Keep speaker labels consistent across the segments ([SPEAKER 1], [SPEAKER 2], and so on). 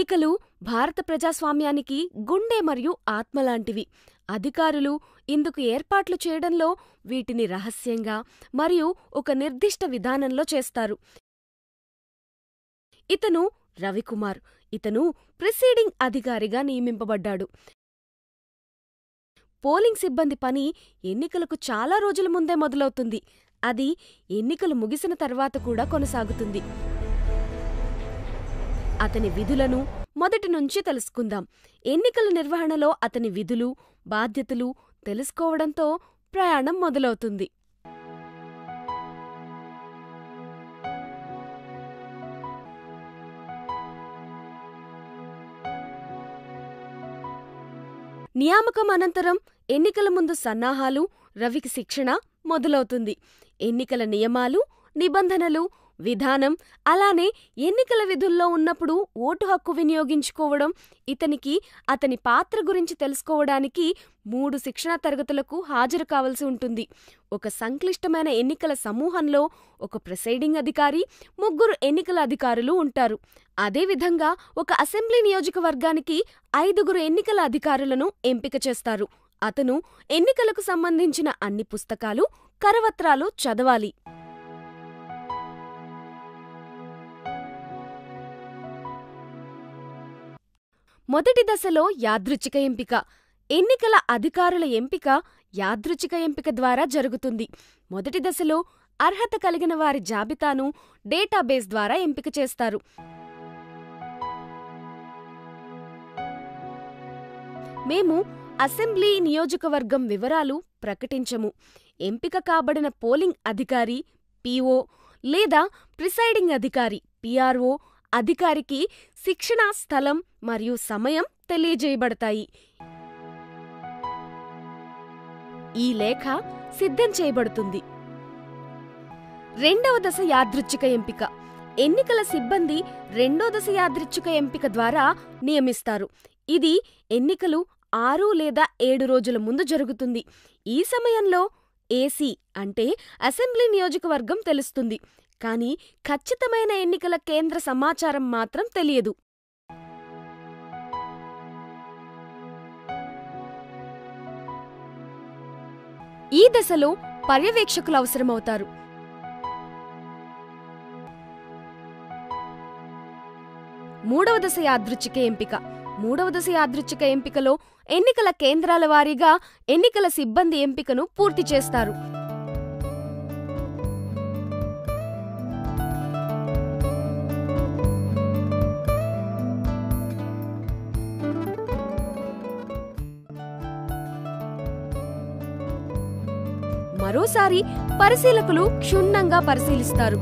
[SPEAKER 1] ఎన్నికలు భారత ప్రజాస్వామ్యానికి గుండె మరియు ఆత్మ లాంటివి అధికారులు ఇందుకు ఏర్పాట్లు చేయడంలో వీటిని రహస్యంగా మరియు ఒక నిర్దిష్ట విధానంలో చేస్తారు ఇతను రవికుమార్ ఇతను ప్రిసీడింగ్ అధికారిగా నియమింపబడ్డాడు పోలింగ్ సిబ్బంది పని ఎన్నికలకు చాలా రోజుల ముందే మొదలవుతుంది అది ఎన్నికలు ముగిసిన తర్వాత కూడా కొనసాగుతుంది అతని విధులను మొదటి నుంచి తెలుసుకుందాం ఎన్నికల నిర్వహణలో అతని విధులు బాధ్యతలు తెలుసుకోవడంతో ప్రయాణం మొదలవుతుంది నియామకం అనంతరం ఎన్నికల ముందు సన్నాహాలు రవికి శిక్షణ మొదలవుతుంది ఎన్నికల నియమాలు నిబంధనలు విధానం అలానే ఎన్నికల విధుల్లో ఉన్నప్పుడు ఓటు హక్కు వినియోగించుకోవడం ఇతనికి అతని పాత్ర గురించి తెలుసుకోవడానికి మూడు శిక్షణా తరగతులకు హాజరు కావలసి ఉంటుంది ఒక సంక్లిష్టమైన ఎన్నికల సమూహంలో ఒక ప్రిసైడింగ్ అధికారి ముగ్గురు ఎన్నికల అధికారులు ఉంటారు అదేవిధంగా ఒక అసెంబ్లీ నియోజకవర్గానికి ఐదుగురు ఎన్నికల అధికారులను ఎంపిక చేస్తారు అతను ఎన్నికలకు సంబంధించిన అన్ని పుస్తకాలు కరవత్రాలు చదవాలి మొదటి దశలో యాదృచ్ఛిక ఎంపిక ఎన్నికల అధికారుల ఎంపిక యాదృచ్ఛిక ఎంపిక ద్వారా జరుగుతుంది మొదటి దశలో అర్హత కలిగిన వారి జాబితాను డేటాబేస్ ద్వారా ఎంపిక చేస్తారు మేము అసెంబ్లీ నియోజకవర్గం వివరాలు ప్రకటించము ఎంపిక కాబడిన పోలింగ్ అధికారి పీఓ లేదా ప్రిసైడింగ్ అధికారి పిఆర్ఓ అధికారికి శిక్షణా స్థలం మరియు సమయం తెలియజేయబడతాయి ఈ లేఖ సిద్ధం చేయబడుతుంది రెండవ దశ యాదృచ్ఛిక ఎంపిక ఎన్నికల సిబ్బంది రెండో దశ యాదృచ్ఛిక ఎంపిక ద్వారా నియమిస్తారు ఇది ఎన్నికలు ఆరు లేదా ఏడు రోజుల ముందు జరుగుతుంది ఈ సమయంలో ఏసీ అంటే అసెంబ్లీ నియోజకవర్గం తెలుస్తుంది కానీ ఖచ్చితమైన ఎన్నికల కేంద్ర సమాచారం మాత్రం తెలియదు ఈ దశలో పర్యవేక్షకులు అవసరమవుతారు మూడవ దశ యాదృచ్ఛిక ఎంపిక మూడవ దశ యాదృచ్ఛిక ఎంపికలో ఎన్నికల కేంద్రాల వారీగా ఎన్నికల సిబ్బంది ఎంపికను పూర్తి చేస్తారు మరోసారి పరిశీలకులు క్షుణ్ణంగా పరిశీలిస్తారు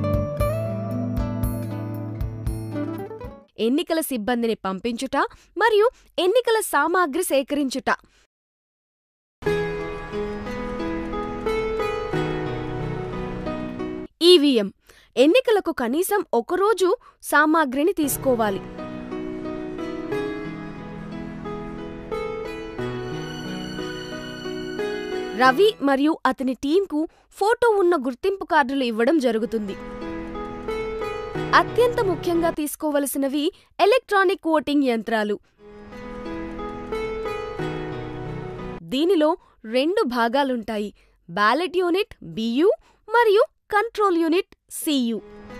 [SPEAKER 1] ఎన్నికల సిబ్బందిని పంపించుట మరియు ఎన్నికల సామాగ్రి సేకరించుట ఈవీఎం ఎన్నికలకు కనీసం ఒకరోజు సామాగ్రిని తీసుకోవాలి రవి మరియు అతని టీంకు ఫోటో ఉన్న గుర్తింపు కార్డులు ఇవ్వడం జరుగుతుంది అత్యంత ముఖ్యంగా తీసుకోవలసినవి ఎలక్ట్రానిక్ ఓటింగ్ యంత్రాలు దీనిలో రెండు భాగాలుంటాయి బ్యాలెట్ యూనిట్ బియు మరియు కంట్రోల్ యూనిట్ సియు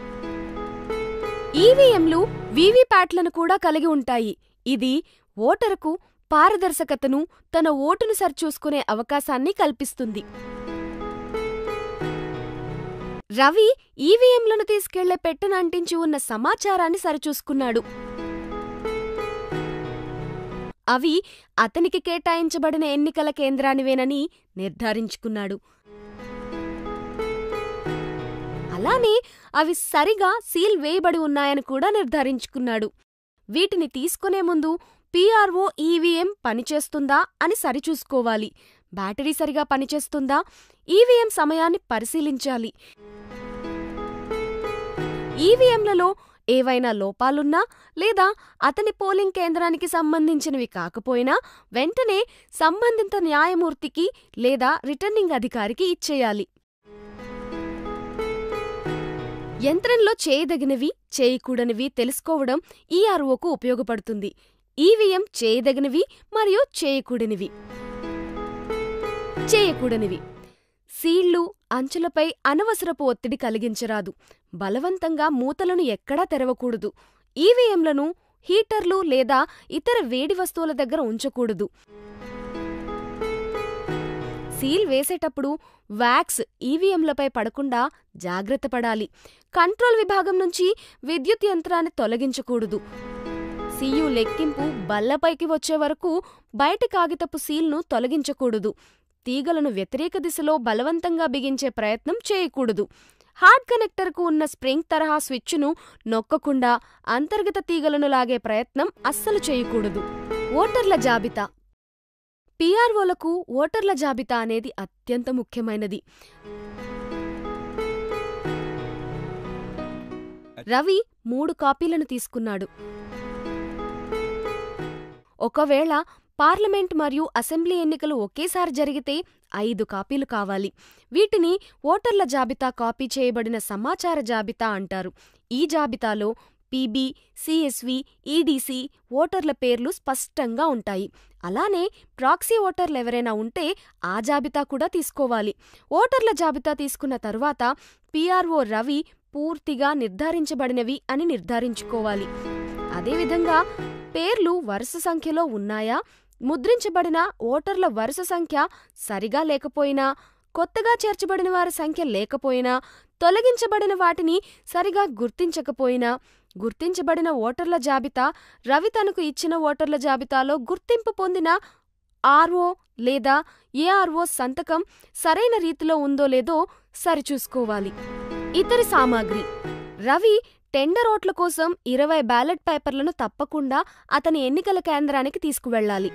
[SPEAKER 1] ఈవీఎంలు వీవీప్యాట్లను కూడా కలిగి ఉంటాయి ఇది ఓటరుకు పారదర్శకతను తన ఓటును సరిచూసుకునే అవకాశాన్ని కల్పిస్తుంది రవి ఈవీఎంలను తీసుకెళ్లే పెట్టెను అంటించి ఉన్న సమాచారాన్ని సరిచూసుకున్నాడు అవి అతనికి కేటాయించబడిన ఎన్నికల కేంద్రానివేనని నిర్ధారించుకున్నాడు అలానే అవి సరిగా సీల్ వేయబడి ఉన్నాయని కూడా నిర్ధారించుకున్నాడు వీటిని తీసుకునే ముందు పీఆర్ఓ ఈవీఎం పనిచేస్తుందా అని సరిచూసుకోవాలి బ్యాటరీ సరిగా పనిచేస్తుందా ఈవీఎం సమయాన్ని పరిశీలించాలి ఈవీఎంలలో ఏవైనా లోపాలున్నా లేదా అతని పోలింగ్ కేంద్రానికి సంబంధించినవి కాకపోయినా వెంటనే సంబంధిత న్యాయమూర్తికి లేదా రిటర్నింగ్ అధికారికి ఇచ్చేయాలి యంత్రంలో చేయదగినవి చేయకూడనివి తెలుసుకోవడం ఈఆర్ఓకు ఉపయోగపడుతుంది ఈవీఎం చేయదగినవి మరియు చేయకూడనివి చేయకూడనివి సీళ్లు అంచులపై అనవసరపు ఒత్తిడి కలిగించరాదు బలవంతంగా మూతలను ఎక్కడా తెరవకూడదు ఈవీఎంలను హీటర్లు లేదా ఇతర వేడి వస్తువుల దగ్గర ఉంచకూడదు సీల్ వేసేటప్పుడు వ్యాక్స్ ఈవీఎంలపై పడకుండా జాగ్రత్త పడాలి కంట్రోల్ విభాగం నుంచి విద్యుత్ యంత్రాన్ని తొలగించకూడదు సీయు లెక్కింపు బల్లపైకి వచ్చే వరకు బయటి కాగితపు సీల్ను తొలగించకూడదు తీగలను వ్యతిరేక దిశలో బలవంతంగా బిగించే ప్రయత్నం చేయకూడదు హార్డ్ కనెక్టర్కు ఉన్న స్ప్రింగ్ తరహా స్విచ్ను నొక్కకుండా అంతర్గత తీగలను లాగే ప్రయత్నం అస్సలు చేయకూడదు ఓటర్ల జాబితా పీఆర్ఓలకు ఓటర్ల జాబితా అనేది అత్యంత ముఖ్యమైనది రవి మూడు కాపీలను తీసుకున్నాడు ఒకవేళ పార్లమెంట్ మరియు అసెంబ్లీ ఎన్నికలు ఒకేసారి జరిగితే ఐదు కాపీలు కావాలి వీటిని ఓటర్ల జాబితా కాపీ చేయబడిన సమాచార జాబితా అంటారు ఈ జాబితాలో పీబీ సిఎస్వి ఈడీసీ ఓటర్ల పేర్లు స్పష్టంగా ఉంటాయి అలానే ప్రాక్సీ ఓటర్లు ఎవరైనా ఉంటే ఆ జాబితా కూడా తీసుకోవాలి ఓటర్ల జాబితా తీసుకున్న తరువాత పీఆర్ఓ రవి పూర్తిగా నిర్ధారించబడినవి అని నిర్ధారించుకోవాలి అదేవిధంగా పేర్లు వరుస సంఖ్యలో ఉన్నాయా ముద్రించబడిన ఓటర్ల వరుస సంఖ్య సరిగా లేకపోయినా కొత్తగా చేర్చబడిన వారి సంఖ్య లేకపోయినా తొలగించబడిన వాటిని సరిగా గుర్తించకపోయినా గుర్తించబడిన ఓటర్ల జాబితా రవి తనకు ఇచ్చిన ఓటర్ల జాబితాలో గుర్తింపు పొందిన ఆర్ఓ లేదా ఏఆర్ఓ సంతకం సరైన రీతిలో ఉందో లేదో సరిచూసుకోవాలి ఇతరి సామాగ్రి రవి టెండర్ ఓట్ల కోసం ఇరవై బ్యాలెట్ పేపర్లను తప్పకుండా అతని ఎన్నికల కేంద్రానికి తీసుకువెళ్ళాలి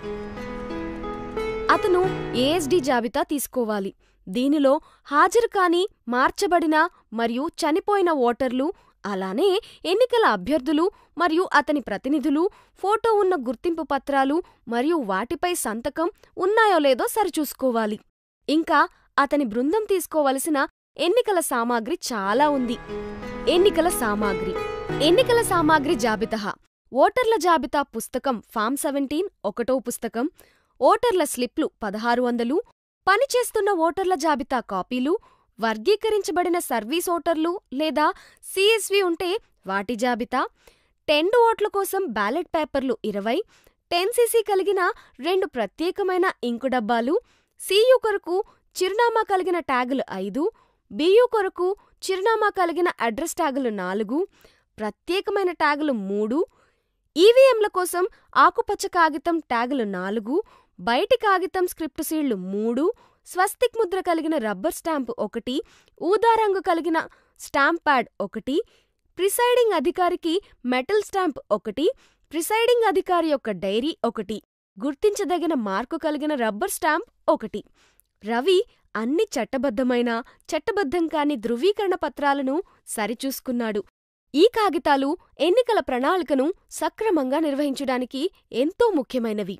[SPEAKER 1] అతను ఏఎస్డి జాబితా తీసుకోవాలి దీనిలో హాజరు కాని మార్చబడిన మరియు చనిపోయిన ఓటర్లు అలానే ఎన్నికల అభ్యర్థులు మరియు అతని ప్రతినిధులు ఫోటో ఉన్న గుర్తింపు పత్రాలు మరియు వాటిపై సంతకం ఉన్నాయో లేదో సరిచూసుకోవాలి ఇంకా అతని బృందం తీసుకోవలసిన ఎన్నికల సామాగ్రి చాలా ఉంది ఎన్నికల సామాగ్రి ఎన్నికల సామాగ్రి జాబితా ఓటర్ల జాబితా పుస్తకం ఫామ్ సెవెంటీన్ ఒకటో పుస్తకం ఓటర్ల స్లిప్లు పదహారు వందలు పనిచేస్తున్న ఓటర్ల జాబితా కాపీలు వర్గీకరించబడిన సర్వీస్ ఓటర్లు లేదా సిఎస్వి ఉంటే వాటి జాబితా టెండు ఓట్ల కోసం బ్యాలెట్ పేపర్లు ఇరవై టెన్ సీసీ కలిగిన రెండు ప్రత్యేకమైన ఇంకు డబ్బాలు సియు కొరకు చిరునామా కలిగిన ట్యాగులు ఐదు బియు కొరకు చిరునామా కలిగిన అడ్రస్ ట్యాగులు నాలుగు ప్రత్యేకమైన ట్యాగులు మూడు ఈవీఎంల కోసం ఆకుపచ్చ కాగితం ట్యాగులు నాలుగు బయటి కాగితం స్క్రిప్ట్ సీళ్లు మూడు స్వస్తిక్ ముద్ర కలిగిన రబ్బర్ స్టాంపు ఒకటి ఊదా రంగు కలిగిన స్టాంప్ ప్యాడ్ ఒకటి ప్రిసైడింగ్ అధికారికి మెటల్ స్టాంప్ ఒకటి ప్రిసైడింగ్ అధికారి యొక్క డైరీ ఒకటి గుర్తించదగిన మార్కు కలిగిన రబ్బర్ స్టాంప్ ఒకటి రవి అన్ని చట్టబద్ధమైన చట్టబద్ధం కాని ధృవీకరణ పత్రాలను సరిచూసుకున్నాడు ఈ కాగితాలు ఎన్నికల ప్రణాళికను సక్రమంగా నిర్వహించడానికి ఎంతో ముఖ్యమైనవి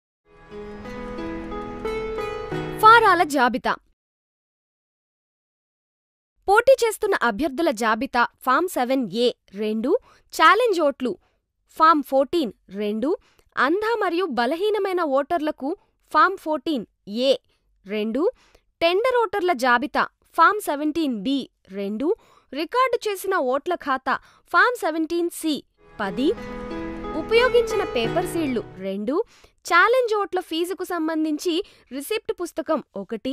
[SPEAKER 1] ఫారాల జాబితా పోటీ చేస్తున్న అభ్యర్థుల జాబితా ఫామ్ సెవెన్ ఏ రెండు ఛాలెంజ్ ఓట్లు ఫామ్ ఫోర్టీన్ రెండు అంధ మరియు బలహీనమైన ఓటర్లకు ఫామ్ ఫోర్టీన్ ఏ రెండు టెండర్ ఓటర్ల జాబితా ఫామ్ సెవెంటీన్ బి రెండు రికార్డు చేసిన ఓట్ల ఖాతా ఫామ్ సెవెంటీన్ సి పది ఉపయోగించిన పేపర్ సీళ్లు రెండు ఛాలెంజ్ ఓట్ల ఫీజుకు సంబంధించి రిసిప్ట్ పుస్తకం ఒకటి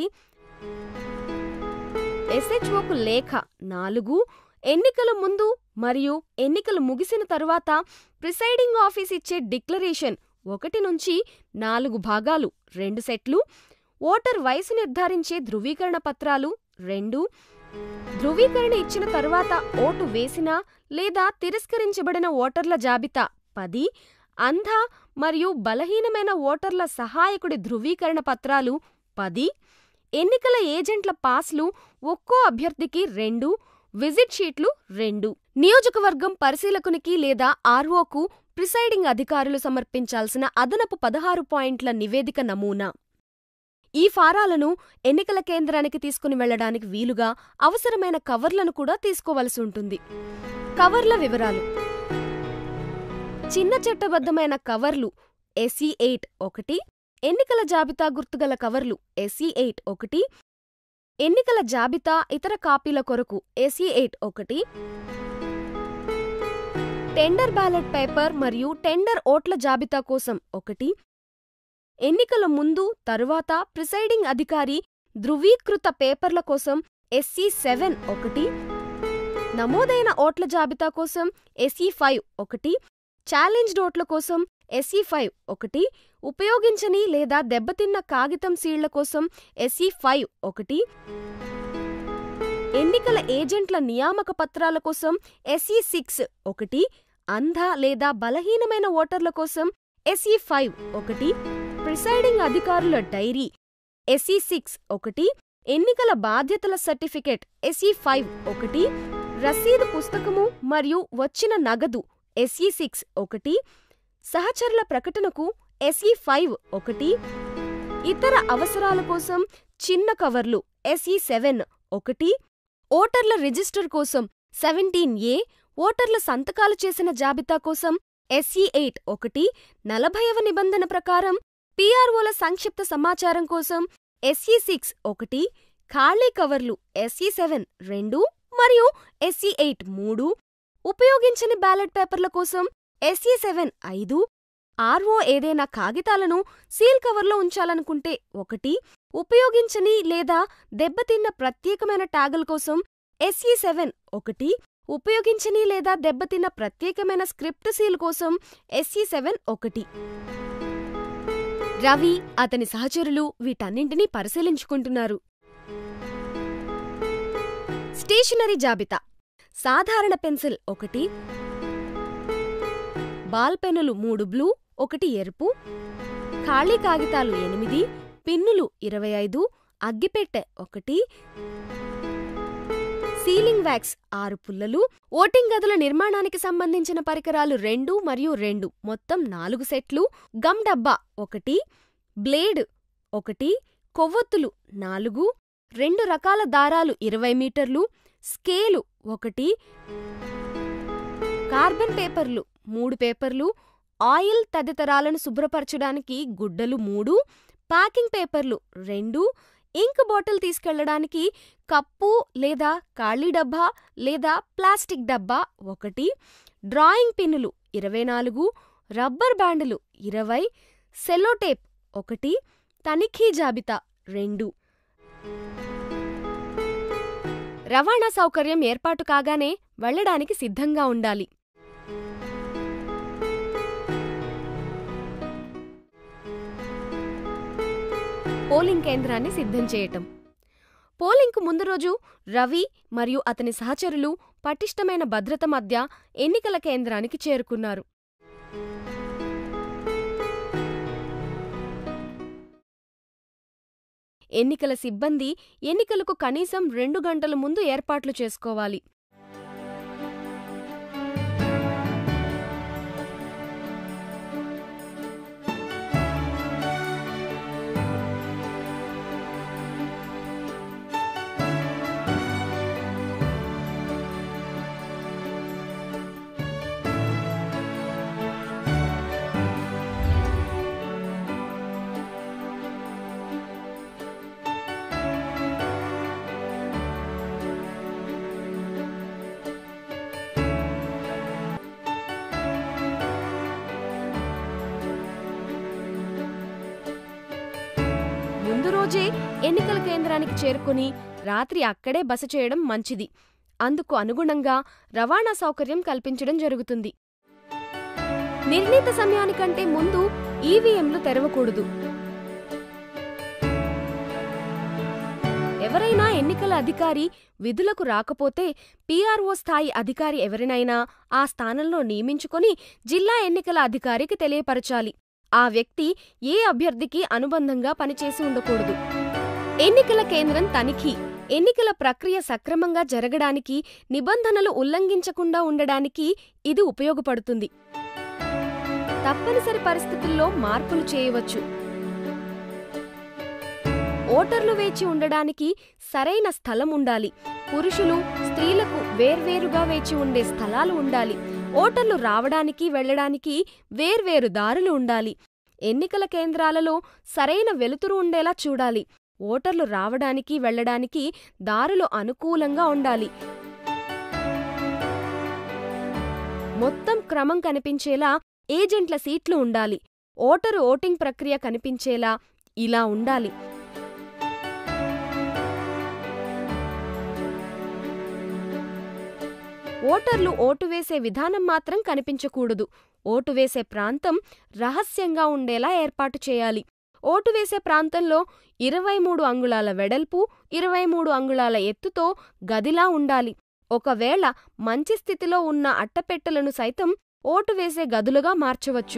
[SPEAKER 1] ఎస్హెచ్ఓకు లేఖ నాలుగు ఎన్నికల ముందు మరియు ఎన్నికలు ముగిసిన తరువాత ప్రిసైడింగ్ ఆఫీస్ ఇచ్చే డిక్లరేషన్ ఒకటి నుంచి నాలుగు భాగాలు రెండు సెట్లు ఓటర్ వయసు నిర్ధారించే ధృవీకరణ పత్రాలు రెండు ధృవీకరణ ఇచ్చిన తరువాత ఓటు వేసిన లేదా తిరస్కరించబడిన ఓటర్ల జాబితా పది అంధ మరియు బలహీనమైన ఓటర్ల సహాయకుడి ధృవీకరణ పత్రాలు పది ఎన్నికల ఏజెంట్ల పాస్లు ఒక్కో అభ్యర్థికి రెండు విజిట్ షీట్లు రెండు నియోజకవర్గం పరిశీలకునికి లేదా ఆర్ఓకు ప్రిసైడింగ్ అధికారులు సమర్పించాల్సిన అదనపు పదహారు పాయింట్ల నివేదిక నమూనా ఈ ఫారాలను ఎన్నికల కేంద్రానికి తీసుకుని వెళ్లడానికి వీలుగా అవసరమైన కవర్లను కూడా తీసుకోవలసి ఉంటుంది కవర్ల వివరాలు చిన్న చట్టబద్ధమైన కవర్లు ఎస్ఈ ఎయిట్ ఒకటి ఎన్నికల జాబితా గుర్తుగల కవర్లు ఎస్ఈ ఎయిట్ ఒకటి ఎన్నికల జాబితా ఇతర కాపీల కొరకు ఎస్ఈ ఎయిట్ ఒకటి టెండర్ బ్యాలెట్ పేపర్ మరియు టెండర్ ఓట్ల జాబితా కోసం ఒకటి ఎన్నికల ముందు తరువాత ప్రిసైడింగ్ అధికారి ధృవీకృత పేపర్ల కోసం ఎస్సీ సెవెన్ ఒకటి నమోదైన ఓట్ల జాబితా కోసం ఎస్ఈ ఫైవ్ ఒకటి ఛాలెంజ్డ్ ఓట్ల కోసం ఎస్ఈ ఫైవ్ ఒకటి ఉపయోగించని లేదా దెబ్బతిన్న కాగితం సీళ్ల కోసం ఎస్ఈ ఫైవ్ ఒకటి ఎన్నికల ఏజెంట్ల నియామక పత్రాల కోసం ఎస్ఈ సిక్స్ ఒకటి అంధ లేదా బలహీనమైన ఓటర్ల కోసం ఎస్ఈ ఫైవ్ ఒకటి ప్రిసైడింగ్ అధికారుల డైరీ ఎస్ఈ సిక్స్ ఒకటి ఎన్నికల బాధ్యతల సర్టిఫికెట్ ఎస్ఈ ఫైవ్ ఒకటి రసీదు పుస్తకము మరియు వచ్చిన నగదు ఎస్ఈ సిక్స్ ఒకటి సహచరుల ప్రకటనకు ఎస్ఈ ఫైవ్ ఒకటి ఇతర అవసరాల కోసం చిన్న కవర్లు ఎస్ఈ సెవెన్ ఒకటి ఓటర్ల రిజిస్టర్ కోసం సెవెంటీన్ ఏ ఓటర్ల సంతకాలు చేసిన జాబితా కోసం ఎస్ఈ ఎయిట్ ఒకటి నలభైవ నిబంధన ప్రకారం పీఆర్ఓల సంక్షిప్త సమాచారం కోసం ఎస్ఈ సిక్స్ ఒకటి ఖాళీ కవర్లు ఎస్ఈ సెవెన్ రెండు మరియు ఎస్ఈ ఎయిట్ మూడు ఉపయోగించని బ్యాలెట్ పేపర్ల కోసం ఎస్ఈ సెవెన్ ఐదు ఆర్ఓ ఏదైనా కాగితాలను సీల్ కవర్లో ఉంచాలనుకుంటే ఒకటి ఉపయోగించని లేదా దెబ్బతిన్న ప్రత్యేకమైన ట్యాగుల కోసం ఎస్ఈ సెవెన్ ఒకటి ఉపయోగించని లేదా దెబ్బతిన్న ప్రత్యేకమైన స్క్రిప్ట్ సీల్ కోసం ఎస్ఈ సెవెన్ ఒకటి రవి అతని సహచరులు వీటన్నింటినీ పరిశీలించుకుంటున్నారు స్టేషనరీ జాబితా సాధారణ పెన్సిల్ ఒకటి బాల్ పెన్నులు మూడు బ్లూ ఒకటి ఎరుపు ఖాళీ కాగితాలు ఎనిమిది పిన్నులు ఇరవై ఐదు అగ్గిపెట్టె ఒకటి సీలింగ్ వ్యాక్స్ ఆరు పుల్లలు ఓటింగ్ గదుల నిర్మాణానికి సంబంధించిన పరికరాలు రెండు మరియు రెండు మొత్తం నాలుగు సెట్లు గమ్ డబ్బా ఒకటి బ్లేడ్ ఒకటి కొవ్వొత్తులు నాలుగు రెండు రకాల దారాలు ఇరవై మీటర్లు స్కేలు ఒకటి కార్బన్ పేపర్లు మూడు పేపర్లు ఆయిల్ తదితరాలను శుభ్రపరచడానికి గుడ్డలు మూడు ప్యాకింగ్ పేపర్లు రెండు ఇంక్ బాటిల్ తీసుకెళ్లడానికి కప్పు లేదా ఖాళీ డబ్బా లేదా ప్లాస్టిక్ డబ్బా ఒకటి డ్రాయింగ్ పిన్నులు ఇరవై నాలుగు రబ్బర్ బ్యాండులు ఇరవై సెల్లోటేప్ ఒకటి తనిఖీ జాబితా రెండు రవాణా సౌకర్యం ఏర్పాటు కాగానే వెళ్ళడానికి సిద్ధంగా ఉండాలి పోలింగ్ కేంద్రాన్ని సిద్ధం చేయటం పోలింగ్కు ముందు రోజు రవి మరియు అతని సహచరులు పటిష్టమైన భద్రత మధ్య ఎన్నికల కేంద్రానికి చేరుకున్నారు ఎన్నికల సిబ్బంది ఎన్నికలకు కనీసం రెండు గంటల ముందు ఏర్పాట్లు చేసుకోవాలి ముందు రోజే ఎన్నికల కేంద్రానికి చేరుకుని రాత్రి అక్కడే బస చేయడం మంచిది అందుకు అనుగుణంగా రవాణా సౌకర్యం కల్పించడం జరుగుతుంది నిర్ణీత సమయానికంటే ముందు ఈవీఎంలు తెరవకూడదు ఎవరైనా ఎన్నికల అధికారి విధులకు రాకపోతే పీఆర్ఓ స్థాయి అధికారి ఎవరినైనా ఆ స్థానంలో నియమించుకొని జిల్లా ఎన్నికల అధికారికి తెలియపరచాలి ఆ వ్యక్తి ఏ అభ్యర్థికి అనుబంధంగా పనిచేసి ఉండకూడదు ఎన్నికల కేంద్రం తనిఖీ ఎన్నికల ప్రక్రియ సక్రమంగా జరగడానికి నిబంధనలు ఉల్లంఘించకుండా ఉండడానికి ఇది ఉపయోగపడుతుంది తప్పనిసరి పరిస్థితుల్లో మార్పులు చేయవచ్చు ఓటర్లు వేచి ఉండడానికి సరైన స్థలం ఉండాలి పురుషులు స్త్రీలకు వేర్వేరుగా వేచి ఉండే స్థలాలు ఉండాలి ఓటర్లు రావడానికి వెళ్ళడానికి వేర్వేరు దారులు ఉండాలి ఎన్నికల కేంద్రాలలో సరైన వెలుతురు ఉండేలా చూడాలి ఓటర్లు రావడానికి వెళ్ళడానికి దారులు అనుకూలంగా ఉండాలి మొత్తం క్రమం కనిపించేలా ఏజెంట్ల సీట్లు ఉండాలి ఓటరు ఓటింగ్ ప్రక్రియ కనిపించేలా ఇలా ఉండాలి ఓటర్లు ఓటు వేసే విధానం మాత్రం కనిపించకూడదు ఓటు వేసే ప్రాంతం రహస్యంగా ఉండేలా ఏర్పాటు చేయాలి ఓటు వేసే ప్రాంతంలో ఇరవై మూడు అంగుళాల వెడల్పు ఇరవై మూడు అంగుళాల ఎత్తుతో గదిలా ఉండాలి ఒకవేళ మంచి స్థితిలో ఉన్న అట్టపెట్టెలను సైతం ఓటు వేసే గదులుగా మార్చవచ్చు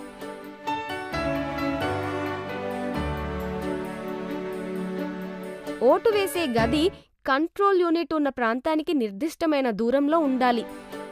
[SPEAKER 1] ఓటు వేసే గది కంట్రోల్ యూనిట్ ఉన్న ప్రాంతానికి నిర్దిష్టమైన దూరంలో ఉండాలి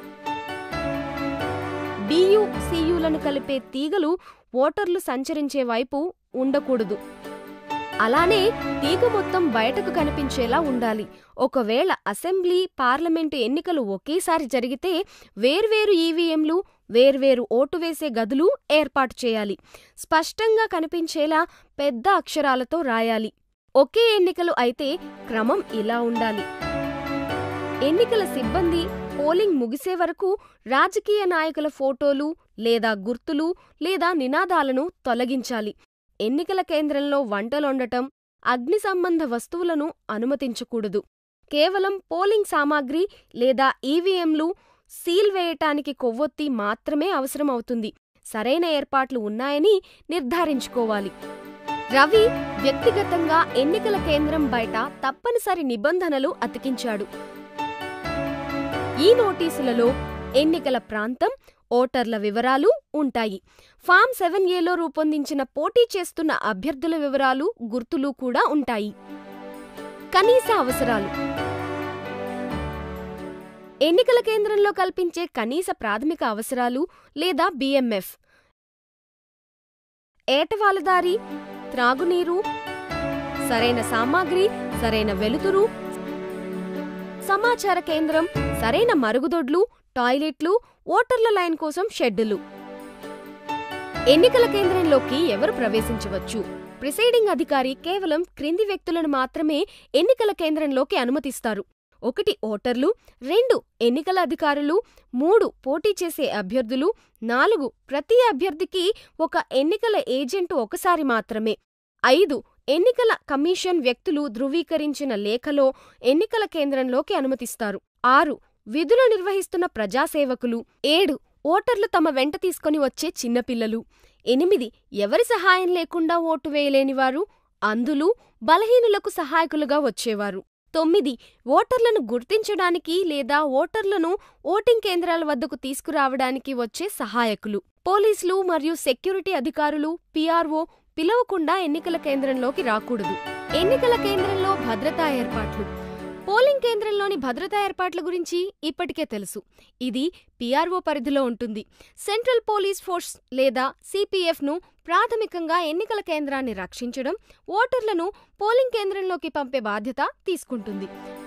[SPEAKER 1] బియు సియులను కలిపే తీగలు ఓటర్లు సంచరించే వైపు ఉండకూడదు అలానే తీగ మొత్తం బయటకు కనిపించేలా ఉండాలి ఒకవేళ అసెంబ్లీ పార్లమెంటు ఎన్నికలు ఒకేసారి జరిగితే వేర్వేరు ఈవీఎంలు వేర్వేరు ఓటు వేసే గదులు ఏర్పాటు చేయాలి స్పష్టంగా కనిపించేలా పెద్ద అక్షరాలతో రాయాలి ఒకే ఎన్నికలు అయితే క్రమం ఇలా ఉండాలి ఎన్నికల సిబ్బంది పోలింగ్ ముగిసే వరకు రాజకీయ నాయకుల ఫోటోలు లేదా గుర్తులు లేదా నినాదాలను తొలగించాలి ఎన్నికల కేంద్రంలో వంటలొండటం అగ్ని సంబంధ వస్తువులను అనుమతించకూడదు కేవలం పోలింగ్ సామాగ్రి లేదా ఈవీఎంలు సీల్ వేయటానికి కొవ్వొత్తి మాత్రమే అవసరమవుతుంది సరైన ఏర్పాట్లు ఉన్నాయని నిర్ధారించుకోవాలి రవి వ్యక్తిగతంగా ఎన్నికల కేంద్రం బయట తప్పనిసరి నిబంధనలు అతికించాడు ఈ నోటీసులలో ఎన్నికల ప్రాంతం ఓటర్ల వివరాలు ఉంటాయి ఫామ్ సెవెన్ ఏలో రూపొందించిన పోటీ చేస్తున్న అభ్యర్థుల వివరాలు గుర్తులు కూడా ఉంటాయి కనీస అవసరాలు ఎన్నికల కేంద్రంలో కల్పించే కనీస ప్రాథమిక అవసరాలు లేదా బిఎంఎఫ్ ఏటవాలదారి త్రాగునీరు సరైన సామాగ్రి సరైన వెలుతురు సమాచార కేంద్రం సరైన మరుగుదొడ్లు టాయిలెట్లు ఓటర్ల లైన్ కోసం షెడ్డులు ఎన్నికల కేంద్రంలోకి ఎవరు ప్రవేశించవచ్చు ప్రిసైడింగ్ అధికారి కేవలం క్రింది వ్యక్తులను మాత్రమే ఎన్నికల కేంద్రంలోకి అనుమతిస్తారు ఒకటి ఓటర్లు రెండు ఎన్నికల అధికారులు మూడు పోటీ చేసే అభ్యర్థులు నాలుగు ప్రతి అభ్యర్థికి ఒక ఎన్నికల ఏజెంటు ఒకసారి మాత్రమే ఐదు ఎన్నికల కమిషన్ వ్యక్తులు ధృవీకరించిన లేఖలో ఎన్నికల కేంద్రంలోకి అనుమతిస్తారు ఆరు విధులు నిర్వహిస్తున్న ప్రజాసేవకులు ఏడు ఓటర్లు తమ వెంట తీసుకొని వచ్చే చిన్నపిల్లలు ఎనిమిది ఎవరి సహాయం లేకుండా ఓటు వేయలేనివారు అందులు బలహీనులకు సహాయకులుగా వచ్చేవారు తొమ్మిది ఓటర్లను గుర్తించడానికి లేదా ఓటర్లను ఓటింగ్ కేంద్రాల వద్దకు తీసుకురావడానికి వచ్చే సహాయకులు పోలీసులు మరియు సెక్యూరిటీ అధికారులు పిఆర్ఓ పిలవకుండా ఎన్నికల కేంద్రంలోకి రాకూడదు ఎన్నికల కేంద్రంలో భద్రతా ఏర్పాట్లు పోలింగ్ కేంద్రంలోని భద్రతా ఏర్పాట్ల గురించి ఇప్పటికే తెలుసు ఇది పిఆర్ఓ పరిధిలో ఉంటుంది సెంట్రల్ పోలీస్ ఫోర్స్ లేదా సిపిఎఫ్ను ప్రాథమికంగా ఎన్నికల కేంద్రాన్ని రక్షించడం ఓటర్లను పోలింగ్ కేంద్రంలోకి పంపే బాధ్యత తీసుకుంటుంది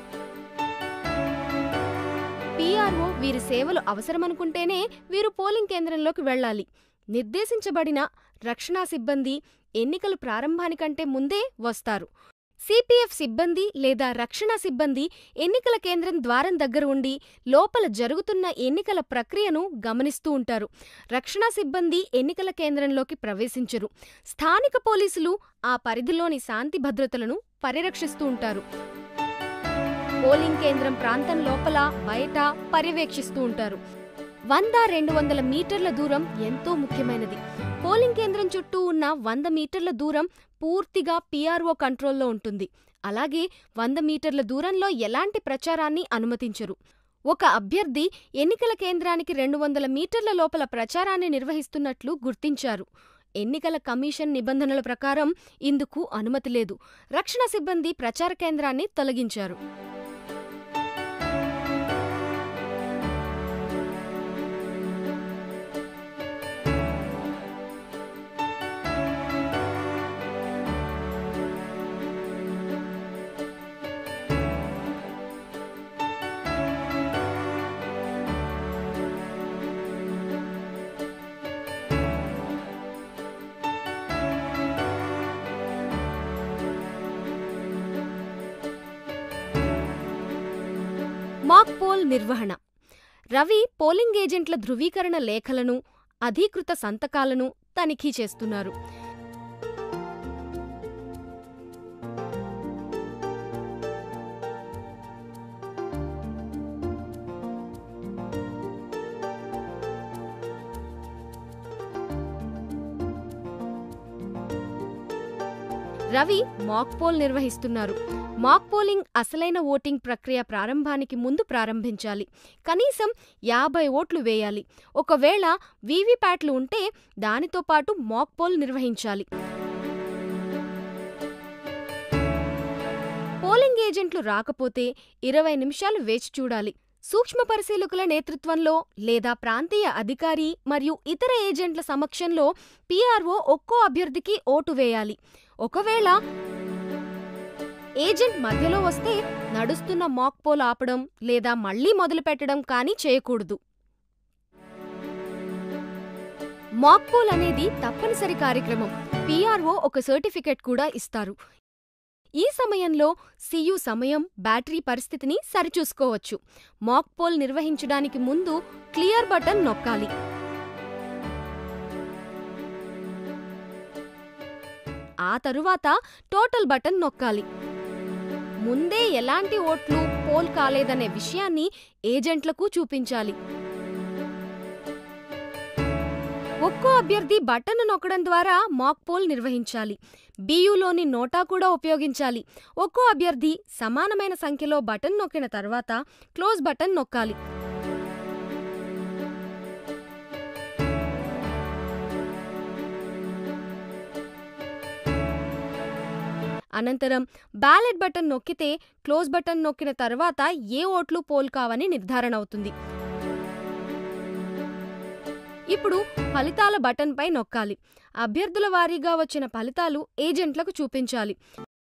[SPEAKER 1] పిఆర్ఓ వీరి సేవలు అవసరమనుకుంటేనే వీరు పోలింగ్ కేంద్రంలోకి వెళ్ళాలి నిర్దేశించబడిన రక్షణా సిబ్బంది ఎన్నికలు ప్రారంభానికంటే ముందే వస్తారు సిపిఎఫ్ సిబ్బంది లేదా రక్షణ సిబ్బంది ఎన్నికల కేంద్రం ద్వారం దగ్గర ఉండి లోపల జరుగుతున్న ఎన్నికల ప్రక్రియను గమనిస్తూ ఉంటారు రక్షణ సిబ్బంది ఎన్నికల కేంద్రంలోకి ప్రవేశించరు స్థానిక పోలీసులు ఆ పరిధిలోని శాంతి భద్రతలను పరిరక్షిస్తూ ఉంటారు పోలింగ్ కేంద్రం ప్రాంతం లోపల బయట పర్యవేక్షిస్తూ ఉంటారు వంద రెండు వందల మీటర్ల దూరం ఎంతో ముఖ్యమైనది పోలింగ్ కేంద్రం చుట్టూ ఉన్న వంద మీటర్ల దూరం పూర్తిగా పీఆర్ఓ కంట్రోల్లో ఉంటుంది అలాగే వంద మీటర్ల దూరంలో ఎలాంటి ప్రచారాన్ని అనుమతించరు ఒక అభ్యర్థి ఎన్నికల కేంద్రానికి రెండు వందల మీటర్ల లోపల ప్రచారాన్ని నిర్వహిస్తున్నట్లు గుర్తించారు ఎన్నికల కమిషన్ నిబంధనల ప్రకారం ఇందుకు అనుమతి లేదు రక్షణ సిబ్బంది ప్రచార కేంద్రాన్ని తొలగించారు పోల్ నిర్వహణ రవి పోలింగ్ ఏజెంట్ల ధృవీకరణ లేఖలను అధీకృత సంతకాలను తనిఖీ చేస్తున్నారు రవి మాక్ పోల్ నిర్వహిస్తున్నారు మాక్ పోలింగ్ అసలైన ఓటింగ్ ప్రక్రియ ప్రారంభానికి ముందు ప్రారంభించాలి కనీసం యాభై ఓట్లు వేయాలి ఒకవేళ వీవీప్యాట్లు ఉంటే దానితో పాటు మాక్ పోల్ నిర్వహించాలి పోలింగ్ ఏజెంట్లు రాకపోతే ఇరవై నిమిషాలు వేచి చూడాలి సూక్ష్మ పరిశీలకుల నేతృత్వంలో లేదా ప్రాంతీయ అధికారి మరియు ఇతర ఏజెంట్ల సమక్షంలో పీఆర్ఓ ఒక్కో అభ్యర్థికి ఓటు వేయాలి ఒకవేళ ఏజెంట్ మధ్యలో వస్తే నడుస్తున్న మాక్ పోల్ ఆపడం లేదా మళ్లీ మొదలుపెట్టడం కానీ చేయకూడదు మాక్ పోల్ అనేది తప్పనిసరి కార్యక్రమం పీఆర్ఓ ఒక సర్టిఫికెట్ కూడా ఇస్తారు ఈ సమయంలో సియు సమయం బ్యాటరీ పరిస్థితిని సరిచూసుకోవచ్చు మాక్ పోల్ నిర్వహించడానికి ముందు క్లియర్ బటన్ నొక్కాలి ఆ తరువాత టోటల్ బటన్ నొక్కాలి ముందే ఎలాంటి ఓట్లు పోల్ కాలేదనే విషయాన్ని ఏజెంట్లకు చూపించాలి ఒక్కో అభ్యర్థి బటన్ నొక్కడం ద్వారా మాక్ పోల్ నిర్వహించాలి బియులోని నోటా కూడా ఉపయోగించాలి ఒక్కో అభ్యర్థి సమానమైన సంఖ్యలో బటన్ నొక్కిన తర్వాత క్లోజ్ బటన్ నొక్కాలి అనంతరం బ్యాలెట్ బటన్ నొక్కితే క్లోజ్ బటన్ నొక్కిన తర్వాత ఏ ఓట్లు పోల్ కావని నిర్ధారణ అవుతుంది ఇప్పుడు ఫలితాల బటన్పై నొక్కాలి అభ్యర్థుల వారీగా వచ్చిన ఫలితాలు ఏజెంట్లకు చూపించాలి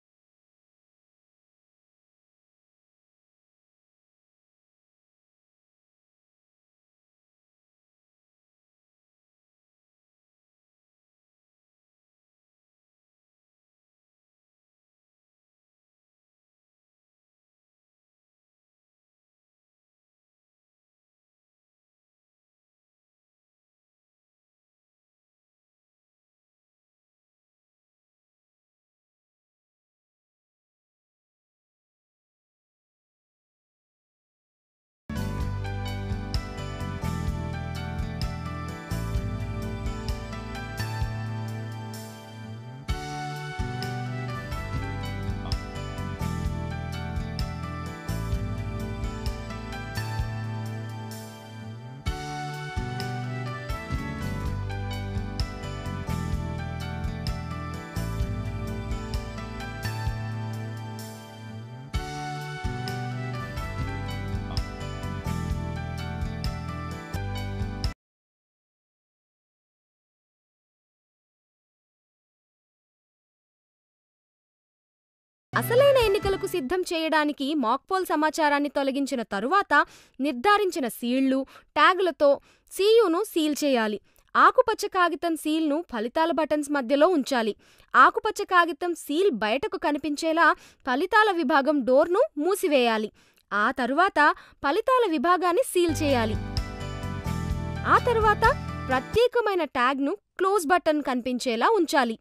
[SPEAKER 1] అసలైన ఎన్నికలకు సిద్ధం చేయడానికి మాక్పోల్ సమాచారాన్ని తొలగించిన తరువాత నిర్ధారించిన సీళ్లు ట్యాగులతో సీయును సీల్ చేయాలి ఆకుపచ్చ కాగితం సీల్ను ఫలితాల బటన్స్ మధ్యలో ఉంచాలి ఆకుపచ్చ కాగితం సీల్ బయటకు కనిపించేలా ఫలితాల విభాగం డోర్ను మూసివేయాలి ఆ తరువాత ఫలితాల విభాగాన్ని సీల్ చేయాలి ఆ తరువాత ప్రత్యేకమైన ట్యాగ్ను క్లోజ్ బటన్ కనిపించేలా ఉంచాలి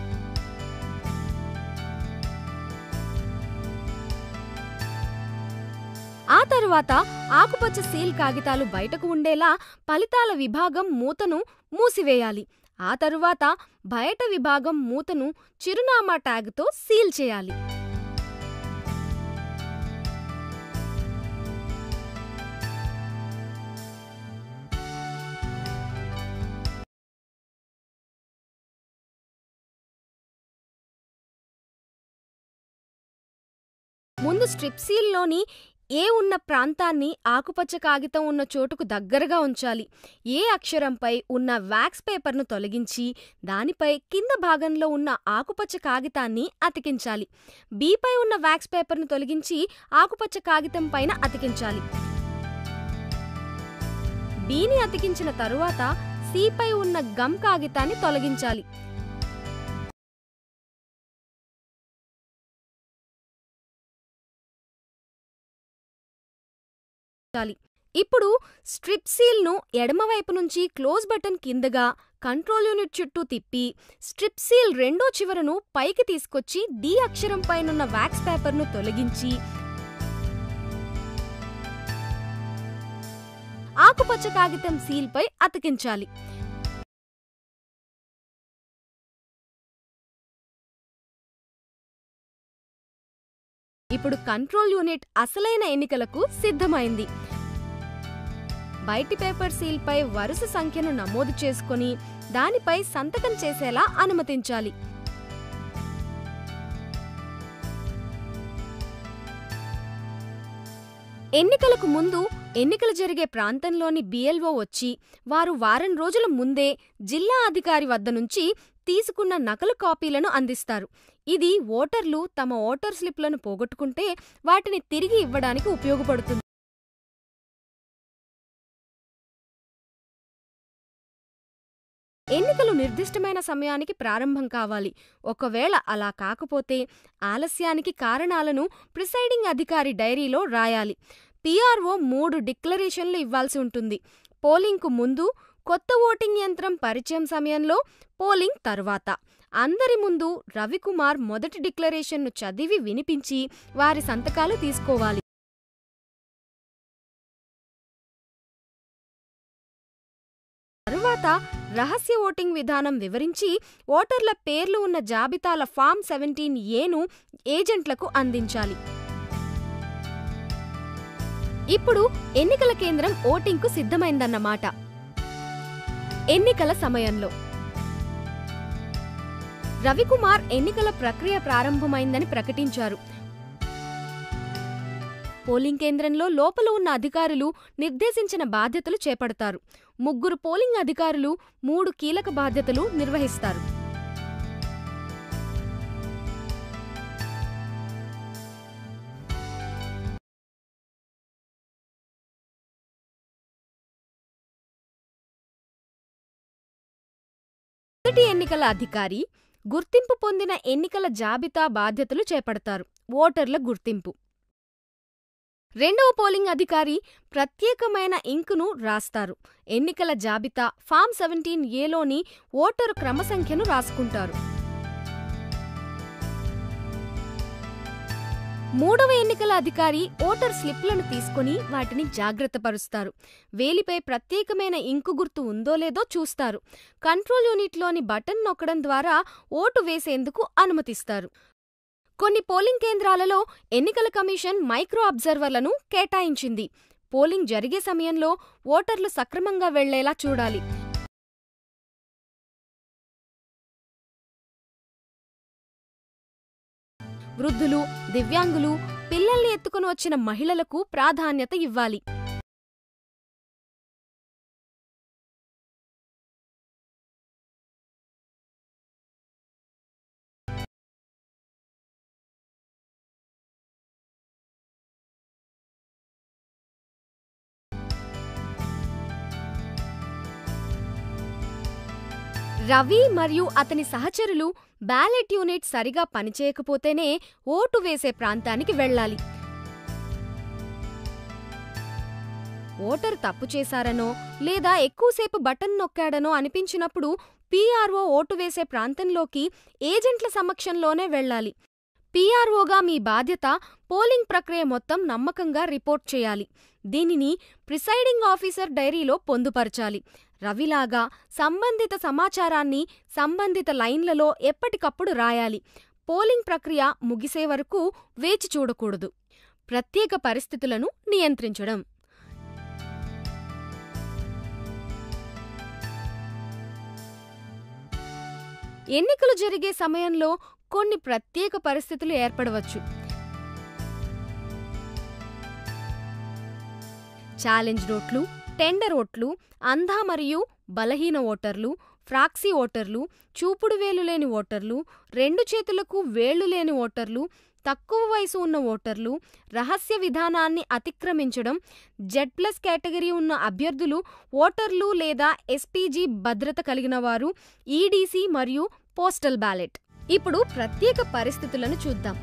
[SPEAKER 1] ఆ తరువాత ఆకుపచ్చ సీల్ కాగితాలు బయటకు ఉండేలా ఫలితాల విభాగం మూతను మూసివేయాలి ఆ తరువాత బయట విభాగం మూతను చిరునామా ట్యాగ్తో సీల్ చేయాలి ముందు స్ట్రిప్ సీల్లోని ఏ ఉన్న ప్రాంతాన్ని ఆకుపచ్చ కాగితం ఉన్న చోటుకు దగ్గరగా ఉంచాలి ఏ అక్షరంపై ఉన్న వ్యాక్స్ పేపర్ను తొలగించి దానిపై కింద భాగంలో ఉన్న ఆకుపచ్చ కాగితాన్ని అతికించాలి బీపై ఉన్న వ్యాక్స్ పేపర్ను తొలగించి ఆకుపచ్చ కాగితం పైన అతికించాలి బీని అతికించిన తరువాత సిపై ఉన్న గమ్ కాగితాన్ని తొలగించాలి అతికించాలి ఇప్పుడు స్ట్రిప్ సీల్ను ఎడమవైపు నుంచి క్లోజ్ బటన్ కిందగా కంట్రోల్ యూనిట్ చుట్టూ తిప్పి స్ట్రిప్ సీల్ రెండో చివరను పైకి తీసుకొచ్చి డి అక్షరం పైనున్న వ్యాక్స్ పేపర్ను తొలగించి ఆకుపచ్చ కాగితం సీల్పై అతికించాలి ఇప్పుడు కంట్రోల్ యూనిట్ అసలైన ఎన్నికలకు సిద్ధమైంది బయటి పేపర్ సీల్పై వరుస సంఖ్యను నమోదు చేసుకొని దానిపై సంతకం చేసేలా అనుమతించాలి ఎన్నికలకు ముందు ఎన్నికలు జరిగే ప్రాంతంలోని బిఎల్ఓ వచ్చి వారు వారం రోజుల ముందే జిల్లా అధికారి వద్ద నుంచి తీసుకున్న నకలు కాపీలను అందిస్తారు ఇది ఓటర్లు తమ ఓటర్ స్లిప్లను పోగొట్టుకుంటే వాటిని తిరిగి ఇవ్వడానికి ఉపయోగపడుతుంది ఎన్నికలు నిర్దిష్టమైన సమయానికి ప్రారంభం కావాలి ఒకవేళ అలా కాకపోతే ఆలస్యానికి కారణాలను ప్రిసైడింగ్ అధికారి డైరీలో రాయాలి పీఆర్ఓ మూడు డిక్లరేషన్లు ఇవ్వాల్సి ఉంటుంది పోలింగ్కు ముందు కొత్త ఓటింగ్ యంత్రం పరిచయం సమయంలో పోలింగ్ తరువాత అందరి ముందు రవికుమార్ మొదటి డిక్లరేషన్ను చదివి వినిపించి వారి సంతకాలు తీసుకోవాలి తరువాత రహస్య ఓటింగ్ విధానం వివరించి ఓటర్ల పేర్లు ఉన్న జాబితాల ఫామ్ సెవెంటీన్ ఏను ఏజెంట్లకు అందించాలి ఇప్పుడు ఎన్నికల కేంద్రం ఓటింగ్కు సిద్ధమైందన్నమాట ఎన్నికల సమయంలో రవికుమార్ ఎన్నికల ప్రక్రియ ప్రారంభమైందని ప్రకటించారు పోలింగ్ కేంద్రంలో లోపల ఉన్న అధికారులు నిర్దేశించిన బాధ్యతలు చేపడతారు ముగ్గురు పోలింగ్ అధికారులు మూడు కీలక బాధ్యతలు నిర్వహిస్తారు మొదటి ఎన్నికల అధికారి గుర్తింపు పొందిన ఎన్నికల జాబితా బాధ్యతలు చేపడతారు ఓటర్ల గుర్తింపు రెండవ పోలింగ్ అధికారి ప్రత్యేకమైన ఇంకును రాస్తారు ఎన్నికల జాబితా ఫామ్ సెవెంటీన్ ఏలోని ఓటరు క్రమసంఖ్యను రాసుకుంటారు మూడవ ఎన్నికల అధికారి ఓటర్ స్లిప్లను తీసుకుని వాటిని జాగ్రత్తపరుస్తారు వేలిపై ప్రత్యేకమైన ఇంకు గుర్తు ఉందో లేదో చూస్తారు కంట్రోల్ యూనిట్లోని బటన్ నొక్కడం ద్వారా ఓటు వేసేందుకు అనుమతిస్తారు కొన్ని పోలింగ్ కేంద్రాలలో ఎన్నికల కమిషన్ మైక్రో అబ్జర్వర్లను కేటాయించింది పోలింగ్ జరిగే సమయంలో ఓటర్లు సక్రమంగా వెళ్లేలా చూడాలి వృద్ధులు దివ్యాంగులు పిల్లల్ని ఎత్తుకుని వచ్చిన మహిళలకు ప్రాధాన్యత ఇవ్వాలి రవి మరియు అతని సహచరులు బ్యాలెట్ యూనిట్ సరిగా పనిచేయకపోతేనే ఓటు వేసే ప్రాంతానికి వెళ్ళాలి ఓటరు తప్పు చేశారనో లేదా ఎక్కువసేపు బటన్ నొక్కాడనో అనిపించినప్పుడు పీఆర్ఓ ఓటు వేసే ప్రాంతంలోకి ఏజెంట్ల సమక్షంలోనే వెళ్ళాలి పీఆర్ఓగా మీ బాధ్యత పోలింగ్ ప్రక్రియ మొత్తం నమ్మకంగా రిపోర్ట్ చేయాలి దీనిని ప్రిసైడింగ్ ఆఫీసర్ డైరీలో పొందుపరచాలి రవిలాగా సంబంధిత సమాచారాన్ని సంబంధిత లైన్లలో ఎప్పటికప్పుడు రాయాలి పోలింగ్ ప్రక్రియ ముగిసే వరకు వేచి చూడకూడదు ప్రత్యేక పరిస్థితులను నియంత్రించడం ఎన్నికలు జరిగే సమయంలో కొన్ని ప్రత్యేక పరిస్థితులు ఏర్పడవచ్చు ఛాలెంజ్ ఓట్లు టెండర్ ఓట్లు అంధ మరియు బలహీన ఓటర్లు ఫ్రాక్సీ ఓటర్లు చూపుడు వేలు లేని ఓటర్లు రెండు చేతులకు వేళ్లు లేని ఓటర్లు తక్కువ వయసు ఉన్న ఓటర్లు రహస్య విధానాన్ని అతిక్రమించడం జెడ్ ప్లస్ కేటగిరీ ఉన్న అభ్యర్థులు ఓటర్లు లేదా ఎస్పీజీ భద్రత కలిగిన వారు ఈడీసీ మరియు పోస్టల్ బ్యాలెట్ ఇప్పుడు ప్రత్యేక పరిస్థితులను చూద్దాం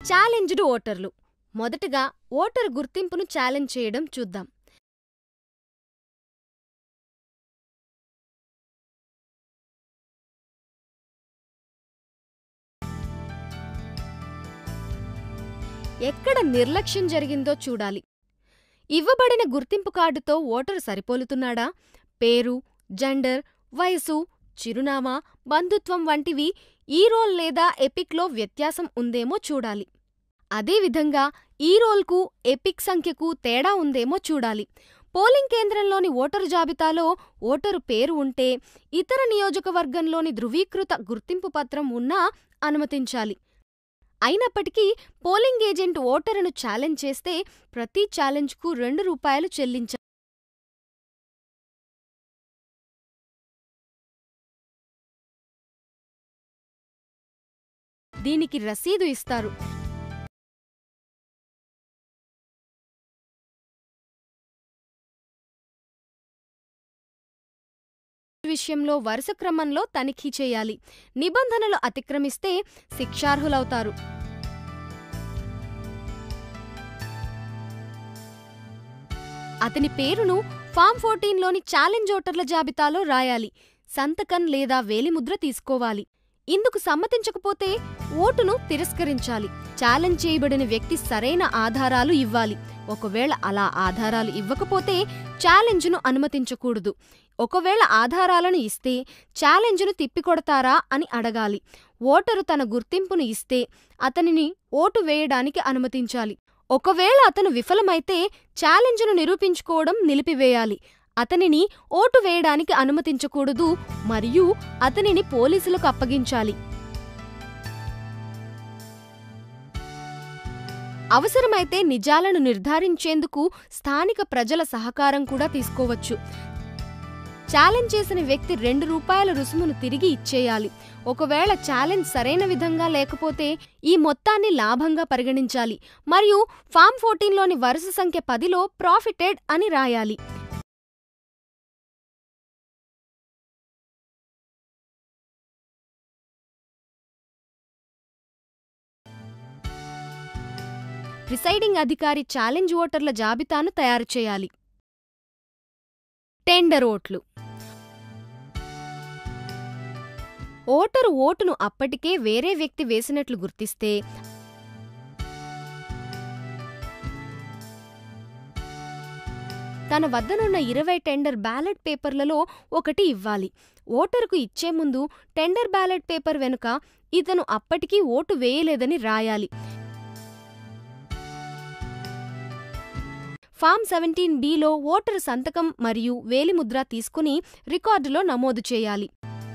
[SPEAKER 1] ఛాలెంజ్డ్ ఓటర్లు మొదటగా ఓటర్ గుర్తింపును ఛాలెంజ్ చేయడం చూద్దాం ఎక్కడ నిర్లక్ష్యం జరిగిందో చూడాలి ఇవ్వబడిన గుర్తింపు కార్డుతో ఓటరు సరిపోలుతున్నాడా పేరు జెండర్ వయసు చిరునామా బంధుత్వం వంటివి ఈ రోల్ లేదా ఎపిక్లో వ్యత్యాసం ఉందేమో చూడాలి అదేవిధంగా ఈ రోల్కు ఎపిక్ సంఖ్యకు తేడా ఉందేమో చూడాలి పోలింగ్ కేంద్రంలోని ఓటరు జాబితాలో ఓటరు పేరు ఉంటే ఇతర నియోజకవర్గంలోని ధృవీకృత గుర్తింపు పత్రం ఉన్నా అనుమతించాలి అయినప్పటికీ పోలింగ్ ఏజెంట్ ఓటరును ఛాలెంజ్ చేస్తే ప్రతి ఛాలెంజ్కు రెండు రూపాయలు చెల్లించాలి దీనికి రసీదు ఇస్తారు విషయంలో వరుస క్రమంలో తనిఖీ చేయాలి నిబంధనలు అతిక్రమిస్తే శిక్షార్హులవుతారు అతని పేరును ఫామ్ ఫోర్టీన్లోని ఛాలెంజ్ ఓటర్ల జాబితాలో రాయాలి సంతకం లేదా వేలిముద్ర తీసుకోవాలి ఇందుకు సమ్మతించకపోతే ఓటును తిరస్కరించాలి ఛాలెంజ్ చేయబడిన వ్యక్తి సరైన ఆధారాలు ఇవ్వాలి ఒకవేళ అలా ఆధారాలు ఇవ్వకపోతే ఛాలెంజ్ను అనుమతించకూడదు ఒకవేళ ఆధారాలను ఇస్తే ఛాలెంజ్ను తిప్పికొడతారా అని అడగాలి ఓటరు తన గుర్తింపును ఇస్తే అతనిని ఓటు వేయడానికి అనుమతించాలి ఒకవేళ అతను విఫలమైతే ఛాలెంజ్ను నిరూపించుకోవడం నిలిపివేయాలి అతనిని ఓటు వేయడానికి అనుమతించకూడదు మరియు అతనిని పోలీసులకు అప్పగించాలి అవసరమైతే నిజాలను నిర్ధారించేందుకు స్థానిక ప్రజల సహకారం కూడా తీసుకోవచ్చు ఛాలెంజ్ చేసిన వ్యక్తి రెండు రూపాయల రుసుమును తిరిగి ఇచ్చేయాలి ఒకవేళ ఛాలెంజ్ సరైన విధంగా లేకపోతే ఈ మొత్తాన్ని లాభంగా పరిగణించాలి మరియు ఫామ్ ఫోర్టీన్లోని వరుస సంఖ్య పదిలో ప్రాఫిటెడ్ అని రాయాలి ప్రిసైడింగ్ అధికారి ఛాలెంజ్ ఓటర్ల జాబితాను తయారు చేయాలి టెండర్ ఓట్లు ఓటరు ఓటును అప్పటికే వేరే వ్యక్తి వేసినట్లు గుర్తిస్తే తన వద్దనున్న ఇరవై టెండర్ బ్యాలెట్ పేపర్లలో ఒకటి ఇవ్వాలి ఓటరుకు ఇచ్చే ముందు టెండర్ బ్యాలెట్ పేపర్ వెనుక ఇతను అప్పటికీ ఓటు వేయలేదని రాయాలి ఫామ్ సెవెంటీన్ బిలో ఓటరు సంతకం మరియు వేలిముద్ర తీసుకుని రికార్డులో నమోదు చేయాలి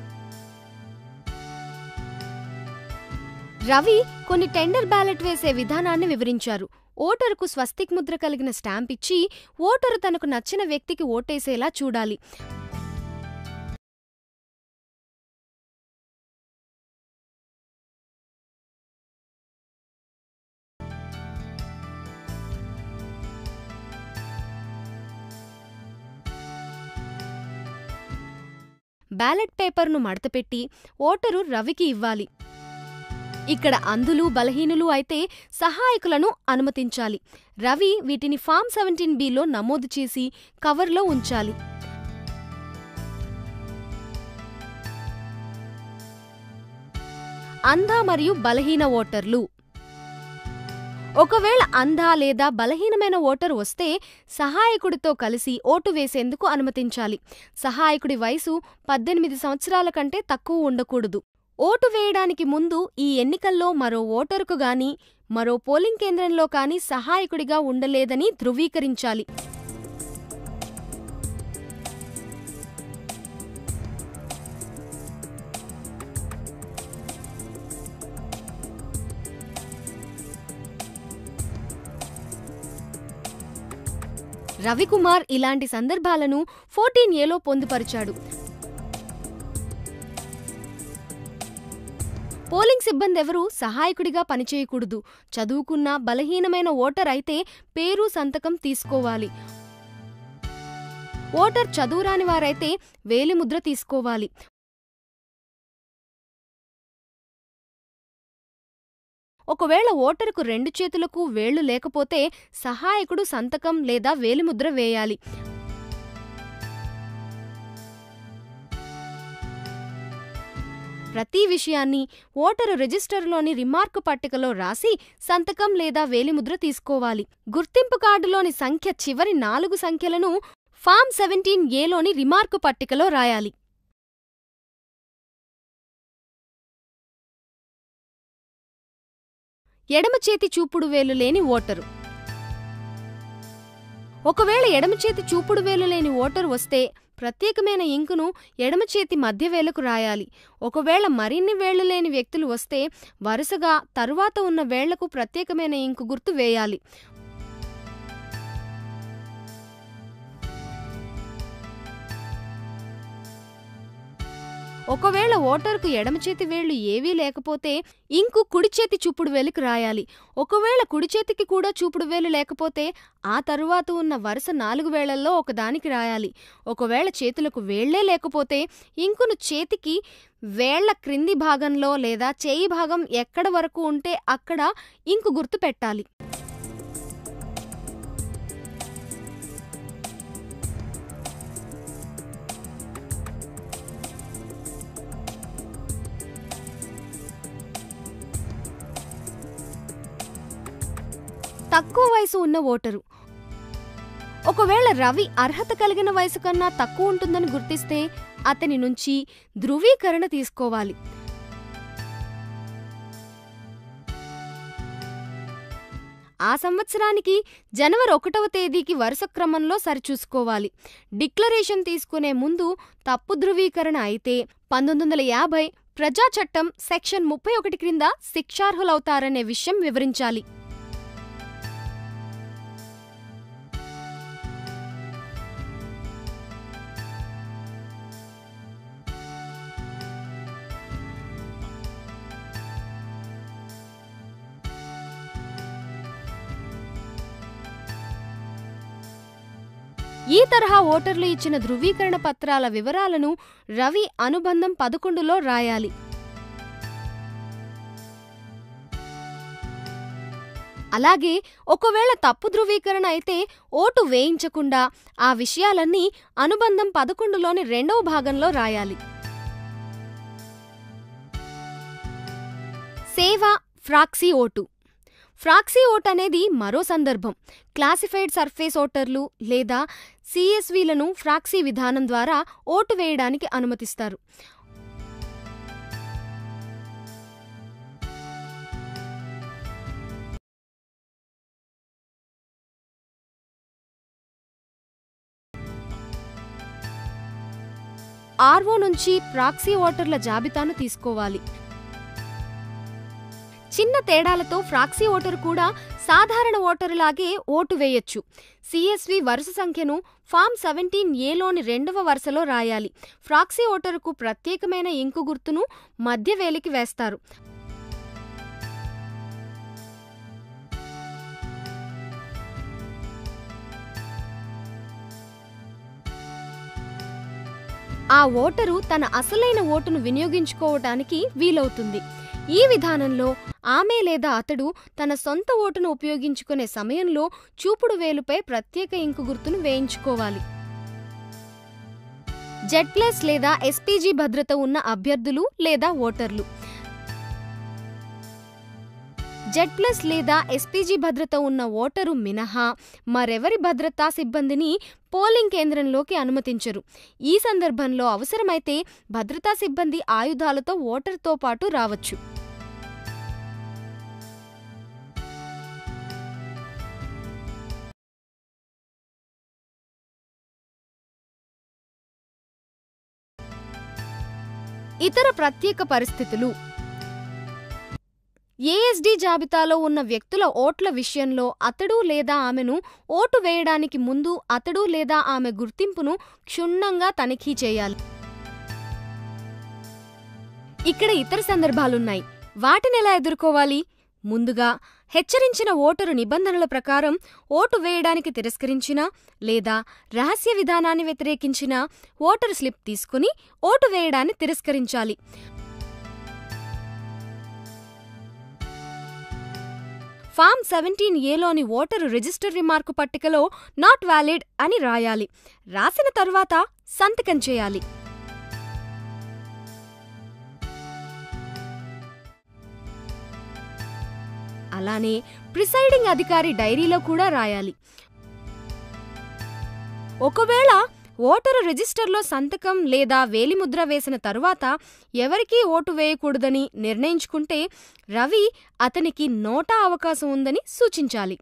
[SPEAKER 1] రవి కొన్ని టెండర్ బ్యాలెట్ వేసే విధానాన్ని వివరించారు ఓటరుకు స్వస్తిక్ ముద్ర కలిగిన స్టాంప్ ఇచ్చి ఓటరు తనకు నచ్చిన వ్యక్తికి ఓటేసేలా చూడాలి బ్యాలెట్ పేపర్ను మడతపెట్టి ఓటరు రవికి ఇవ్వాలి ఇక్కడ అంధులు బలహీనులు అయితే సహాయకులను అనుమతించాలి రవి వీటిని ఫామ్ సెవెంటీన్ బిలో నమోదు చేసి కవర్లో ఉంచాలి అంధ మరియు బలహీన ఓటర్లు ఒకవేళ అంధ లేదా బలహీనమైన ఓటరు వస్తే సహాయకుడితో కలిసి ఓటు వేసేందుకు అనుమతించాలి సహాయకుడి వయసు పద్దెనిమిది సంవత్సరాల కంటే తక్కువ ఉండకూడదు ఓటు వేయడానికి ముందు ఈ ఎన్నికల్లో మరో ఓటరుకు గాని మరో పోలింగ్ కేంద్రంలో కానీ సహాయకుడిగా ఉండలేదని ధృవీకరించాలి రవికుమార్ ఇలాంటి సందర్భాలను ఫోర్టీన్ ఏలో పొందుపరిచాడు పోలింగ్ సిబ్బంది ఎవరూ సహాయకుడిగా పనిచేయకూడదు చదువుకున్న బలహీనమైన ఓటర్ అయితే పేరు సంతకం తీసుకోవాలి ఓటర్ చదువురాని వారైతే వేలిముద్ర తీసుకోవాలి ఒకవేళ ఓటరుకు రెండు చేతులకు వేళ్లు లేకపోతే సహాయకుడు సంతకం లేదా వేలిముద్ర వేయాలి ప్రతి విషయాన్ని ఓటరు రిజిస్టర్లోని రిమార్కు పట్టికలో రాసి సంతకం లేదా వేలిముద్ర తీసుకోవాలి గుర్తింపు కార్డులోని సంఖ్య చివరి నాలుగు సంఖ్యలను ఫామ్ సెవెంటీన్ ఏలోని రిమార్కు పట్టికలో రాయాలి ఎడమ చేతి చూపుడు వేలు లేని ఓటరు ఒకవేళ ఎడమ చేతి చూపుడు వేలు లేని ఓటరు వస్తే ప్రత్యేకమైన ఇంకును ఎడమ చేతి మధ్య వేలకు రాయాలి ఒకవేళ మరిన్ని వేళ్లు లేని వ్యక్తులు వస్తే వరుసగా తరువాత ఉన్న వేళ్లకు ప్రత్యేకమైన ఇంకు గుర్తు వేయాలి ఒకవేళ ఓటరుకు ఎడమ చేతి వేళ్లు ఏవీ లేకపోతే ఇంకు కుడి చేతి చూపుడు వేలుకి రాయాలి ఒకవేళ కుడి చేతికి కూడా చూపుడు వేలు లేకపోతే ఆ తరువాత ఉన్న వరుస నాలుగు వేళ్లలో ఒకదానికి రాయాలి ఒకవేళ చేతులకు వేళ్లే లేకపోతే ఇంకును చేతికి వేళ్ల క్రింది భాగంలో లేదా చేయి భాగం ఎక్కడ వరకు ఉంటే అక్కడ ఇంకు గుర్తు పెట్టాలి తక్కువ వయసు ఉన్న ఓటరు ఒకవేళ రవి అర్హత కలిగిన వయసు కన్నా తక్కువ ఉంటుందని గుర్తిస్తే అతని నుంచి ధృవీకరణ తీసుకోవాలి ఆ సంవత్సరానికి జనవరి ఒకటవ తేదీకి వరుస క్రమంలో సరిచూసుకోవాలి డిక్లరేషన్ తీసుకునే ముందు తప్పు ధృవీకరణ అయితే పంతొమ్మిది వందల యాభై ప్రజా చట్టం సెక్షన్ ముప్పై ఒకటి క్రింద శిక్షార్హులవుతారనే విషయం వివరించాలి ఈ తరహా ఓటర్లు ఇచ్చిన ధృవీకరణ పత్రాల వివరాలను రవి అనుబంధం పదకొండులో రాయాలి అలాగే ఒకవేళ తప్పు ధృవీకరణ అయితే ఓటు వేయించకుండా ఆ విషయాలన్నీ అనుబంధం పదకొండులోని రెండవ భాగంలో రాయాలి సేవ ఫ్రాక్సీ ఓటు ఫ్రాక్సీ ఓట్ అనేది మరో సందర్భం క్లాసిఫైడ్ సర్ఫేస్ ఓటర్లు లేదా సిఎస్వీలను ఫ్రాక్సీ విధానం ద్వారా ఓటు వేయడానికి అనుమతిస్తారు ఆర్ఓ నుంచి ప్రాక్సీ ఓటర్ల జాబితాను తీసుకోవాలి చిన్న తేడాలతో ఫ్రాక్సీ ఓటరు కూడా సాధారణ ఓటరులాగే ఓటు వేయొచ్చు సిఎస్వి వరుస సంఖ్యను ఫామ్ సెవెంటీన్ ఏలోని రెండవ వరుసలో రాయాలి ఫ్రాక్సీ ఓటరుకు ప్రత్యేకమైన ఇంకు గుర్తును మధ్య వేలికి వేస్తారు ఆ ఓటరు తన అసలైన ఓటును వినియోగించుకోవటానికి వీలవుతుంది ఈ విధానంలో ఆమె లేదా అతడు తన సొంత ఓటును ఉపయోగించుకునే సమయంలో చూపుడు వేలుపై ప్రత్యేక ఇంకు గుర్తును వేయించుకోవాలి జెడ్ ప్లస్ లేదా ఎస్పీజీ భద్రత ఉన్న అభ్యర్థులు లేదా ఓటర్లు జెడ్ ప్లస్ లేదా ఎస్పీజీ భద్రత ఉన్న ఓటరు మినహా మరెవరి భద్రతా సిబ్బందిని పోలింగ్ కేంద్రంలోకి అనుమతించరు ఈ సందర్భంలో అవసరమైతే భద్రతా సిబ్బంది ఆయుధాలతో ఓటర్తో పాటు రావచ్చు ఇతర ప్రత్యేక పరిస్థితులు ఏఎస్డి జాబితాలో ఉన్న వ్యక్తుల ఓట్ల విషయంలో అతడు లేదా ఆమెను ఓటు వేయడానికి ముందు అతడు లేదా ఆమె గుర్తింపును క్షుణ్ణంగా తనిఖీ చేయాలి ఇక్కడ ఇతర సందర్భాలున్నాయి వాటినెలా ఎదుర్కోవాలి ముందుగా హెచ్చరించిన ఓటరు నిబంధనల ప్రకారం ఓటు వేయడానికి తిరస్కరించినా లేదా రహస్య విధానాన్ని వ్యతిరేకించిన ఓటరు స్లిప్ తీసుకుని ఓటు వేయడాన్ని తిరస్కరించాలి ఫామ్ సెవెంటీన్ ఏలోని ఓటరు రిజిస్టర్ రిమార్కు పట్టికలో నాట్ వ్యాలిడ్ అని రాయాలి రాసిన తరువాత సంతకం చేయాలి అలానే ప్రిసైడింగ్ అధికారి డైరీలో కూడా రాయాలి ఒకవేళ ఓటరు రిజిస్టర్లో సంతకం లేదా వేలిముద్ర వేసిన తరువాత ఎవరికీ ఓటు వేయకూడదని నిర్ణయించుకుంటే రవి అతనికి నోటా అవకాశం ఉందని సూచించాలి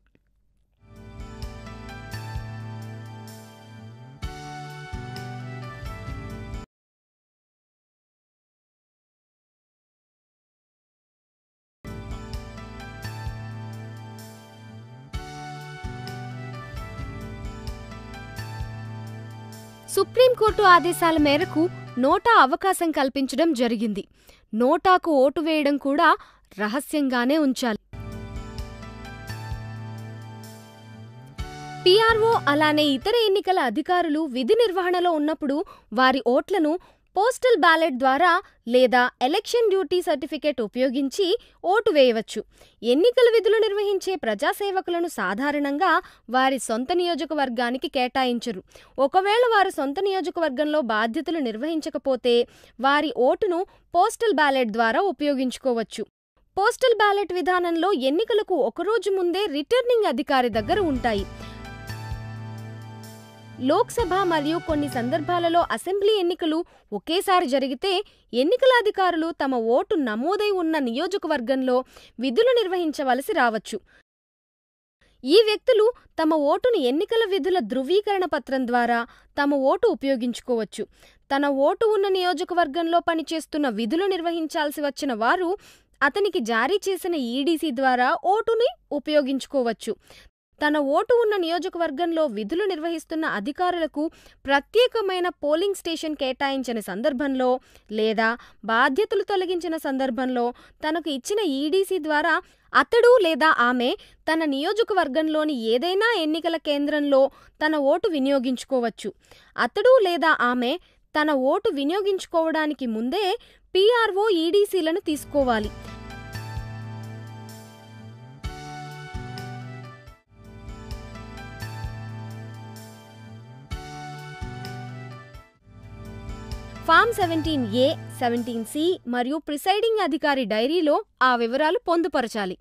[SPEAKER 1] సుప్రీంకోర్టు ఆదేశాల మేరకు నోటా అవకాశం కల్పించడం జరిగింది నోటాకు ఓటు వేయడం కూడా రహస్యంగానే ఉంచాలి పీఆర్ఓ అలానే ఇతర ఎన్నికల అధికారులు విధి నిర్వహణలో ఉన్నప్పుడు వారి ఓట్లను పోస్టల్ బ్యాలెట్ ద్వారా లేదా ఎలక్షన్ డ్యూటీ సర్టిఫికేట్ ఉపయోగించి ఓటు వేయవచ్చు ఎన్నికల విధులు నిర్వహించే ప్రజాసేవకులను సాధారణంగా వారి సొంత నియోజకవర్గానికి కేటాయించరు ఒకవేళ వారు సొంత నియోజకవర్గంలో బాధ్యతలు నిర్వహించకపోతే వారి ఓటును పోస్టల్ బ్యాలెట్ ద్వారా ఉపయోగించుకోవచ్చు పోస్టల్ బ్యాలెట్ విధానంలో ఎన్నికలకు ఒకరోజు ముందే రిటర్నింగ్ అధికారి దగ్గర ఉంటాయి లోక్సభ మరియు కొన్ని సందర్భాలలో అసెంబ్లీ ఎన్నికలు ఒకేసారి జరిగితే ఎన్నికల అధికారులు తమ ఓటు నమోదై ఉన్న నియోజకవర్గంలో విధులు నిర్వహించవలసి రావచ్చు ఈ వ్యక్తులు తమ ఓటును ఎన్నికల విధుల ధృవీకరణ పత్రం ద్వారా తమ ఓటు ఉపయోగించుకోవచ్చు తన ఓటు ఉన్న నియోజకవర్గంలో పనిచేస్తున్న విధులు నిర్వహించాల్సి వచ్చిన వారు అతనికి జారీ చేసిన ఈడీసీ ద్వారా ఓటుని ఉపయోగించుకోవచ్చు తన ఓటు ఉన్న నియోజకవర్గంలో విధులు నిర్వహిస్తున్న అధికారులకు ప్రత్యేకమైన పోలింగ్ స్టేషన్ కేటాయించిన సందర్భంలో లేదా బాధ్యతలు తొలగించిన సందర్భంలో తనకు ఇచ్చిన ఈడీసీ ద్వారా అతడు లేదా ఆమె తన నియోజకవర్గంలోని ఏదైనా ఎన్నికల కేంద్రంలో తన ఓటు వినియోగించుకోవచ్చు అతడు లేదా ఆమె తన ఓటు వినియోగించుకోవడానికి ముందే పీఆర్ఓ ఈడీసీలను తీసుకోవాలి form seventeen A seventeen C మరియు ప్రిసైడింగ్ అధికారి డైరీలో ఆ వివరాలు పొందుపరచాలి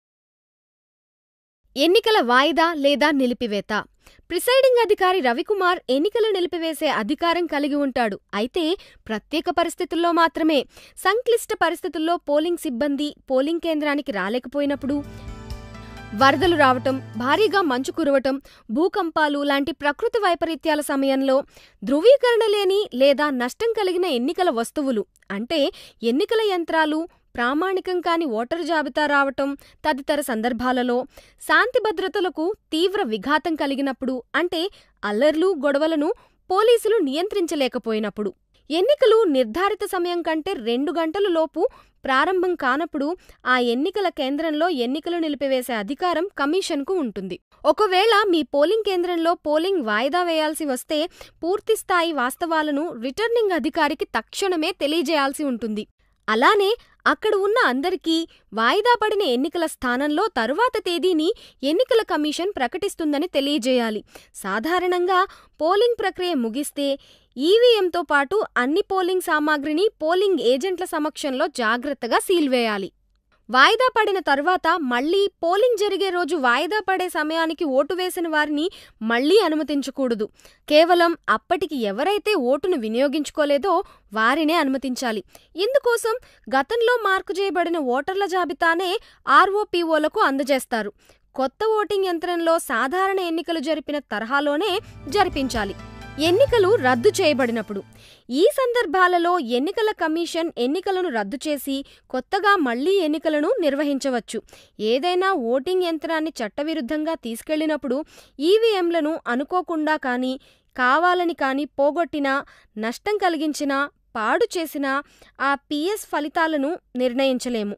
[SPEAKER 1] ఎన్నికల వాయిదా లేదా నిలిపివేత ప్రిసైడింగ్ అధికారి రవికుమార్ ఎన్నికలు నిలిపివేసే అధికారం కలిగి ఉంటాడు అయితే ప్రత్యేక పరిస్థితుల్లో మాత్రమే సంక్లిష్ట పరిస్థితుల్లో పోలింగ్ సిబ్బంది పోలింగ్ కేంద్రానికి రాలేకపోయినప్పుడు వరదలు రావటం భారీగా మంచు కురవటం భూకంపాలు లాంటి ప్రకృతి వైపరీత్యాల సమయంలో ధృవీకరణ లేని లేదా నష్టం కలిగిన ఎన్నికల వస్తువులు అంటే ఎన్నికల యంత్రాలు ప్రామాణికం కాని ఓటరు జాబితా రావటం తదితర సందర్భాలలో శాంతి భద్రతలకు తీవ్ర విఘాతం కలిగినప్పుడు అంటే అల్లర్లు గొడవలను పోలీసులు నియంత్రించలేకపోయినప్పుడు ఎన్నికలు నిర్ధారిత సమయం కంటే రెండు గంటల లోపు ప్రారంభం కానప్పుడు ఆ ఎన్నికల కేంద్రంలో ఎన్నికలు నిలిపివేసే అధికారం కమిషన్కు ఉంటుంది ఒకవేళ మీ పోలింగ్ కేంద్రంలో పోలింగ్ వాయిదా వేయాల్సి వస్తే పూర్తిస్థాయి వాస్తవాలను రిటర్నింగ్ అధికారికి తక్షణమే తెలియజేయాల్సి ఉంటుంది అలానే అక్కడ ఉన్న అందరికీ వాయిదా పడిన ఎన్నికల స్థానంలో తరువాత తేదీని ఎన్నికల కమిషన్ ప్రకటిస్తుందని తెలియజేయాలి సాధారణంగా పోలింగ్ ప్రక్రియ ముగిస్తే ఈవీఎంతో పాటు అన్ని పోలింగ్ సామాగ్రిని పోలింగ్ ఏజెంట్ల సమక్షంలో జాగ్రత్తగా సీల్వేయాలి వాయిదా పడిన తర్వాత మళ్లీ పోలింగ్ జరిగే రోజు వాయిదా పడే సమయానికి ఓటు వేసిన వారిని మళ్లీ అనుమతించకూడదు కేవలం అప్పటికి ఎవరైతే ఓటును వినియోగించుకోలేదో వారినే అనుమతించాలి ఇందుకోసం గతంలో మార్కు చేయబడిన ఓటర్ల జాబితానే ఆర్ఓపీఓలకు అందజేస్తారు కొత్త ఓటింగ్ యంత్రంలో సాధారణ ఎన్నికలు జరిపిన తరహాలోనే జరిపించాలి ఎన్నికలు రద్దు చేయబడినప్పుడు ఈ సందర్భాలలో ఎన్నికల కమిషన్ ఎన్నికలను రద్దు చేసి కొత్తగా మళ్లీ ఎన్నికలను నిర్వహించవచ్చు ఏదైనా ఓటింగ్ యంత్రాన్ని చట్టవిరుద్ధంగా తీసుకెళ్లినప్పుడు ఈవీఎంలను అనుకోకుండా కానీ కావాలని కానీ పోగొట్టినా నష్టం కలిగించినా పాడు చేసినా ఆ పిఎస్ ఫలితాలను నిర్ణయించలేము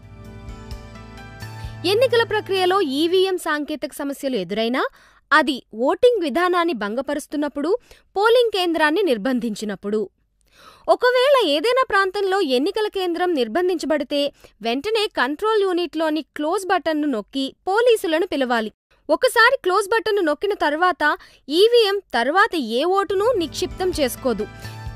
[SPEAKER 1] ఎన్నికల ప్రక్రియలో ఈవీఎం సాంకేతిక సమస్యలు ఎదురైనా అది ఓటింగ్ విధానాన్ని భంగపరుస్తున్నప్పుడు పోలింగ్ కేంద్రాన్ని నిర్బంధించినప్పుడు ఒకవేళ ఏదైనా ప్రాంతంలో ఎన్నికల కేంద్రం నిర్బంధించబడితే వెంటనే కంట్రోల్ యూనిట్లోని క్లోజ్ బటన్ను నొక్కి పోలీసులను పిలవాలి ఒకసారి క్లోజ్ బటన్ను నొక్కిన తర్వాత ఈవీఎం తర్వాత ఏ ఓటును నిక్షిప్తం చేసుకోదు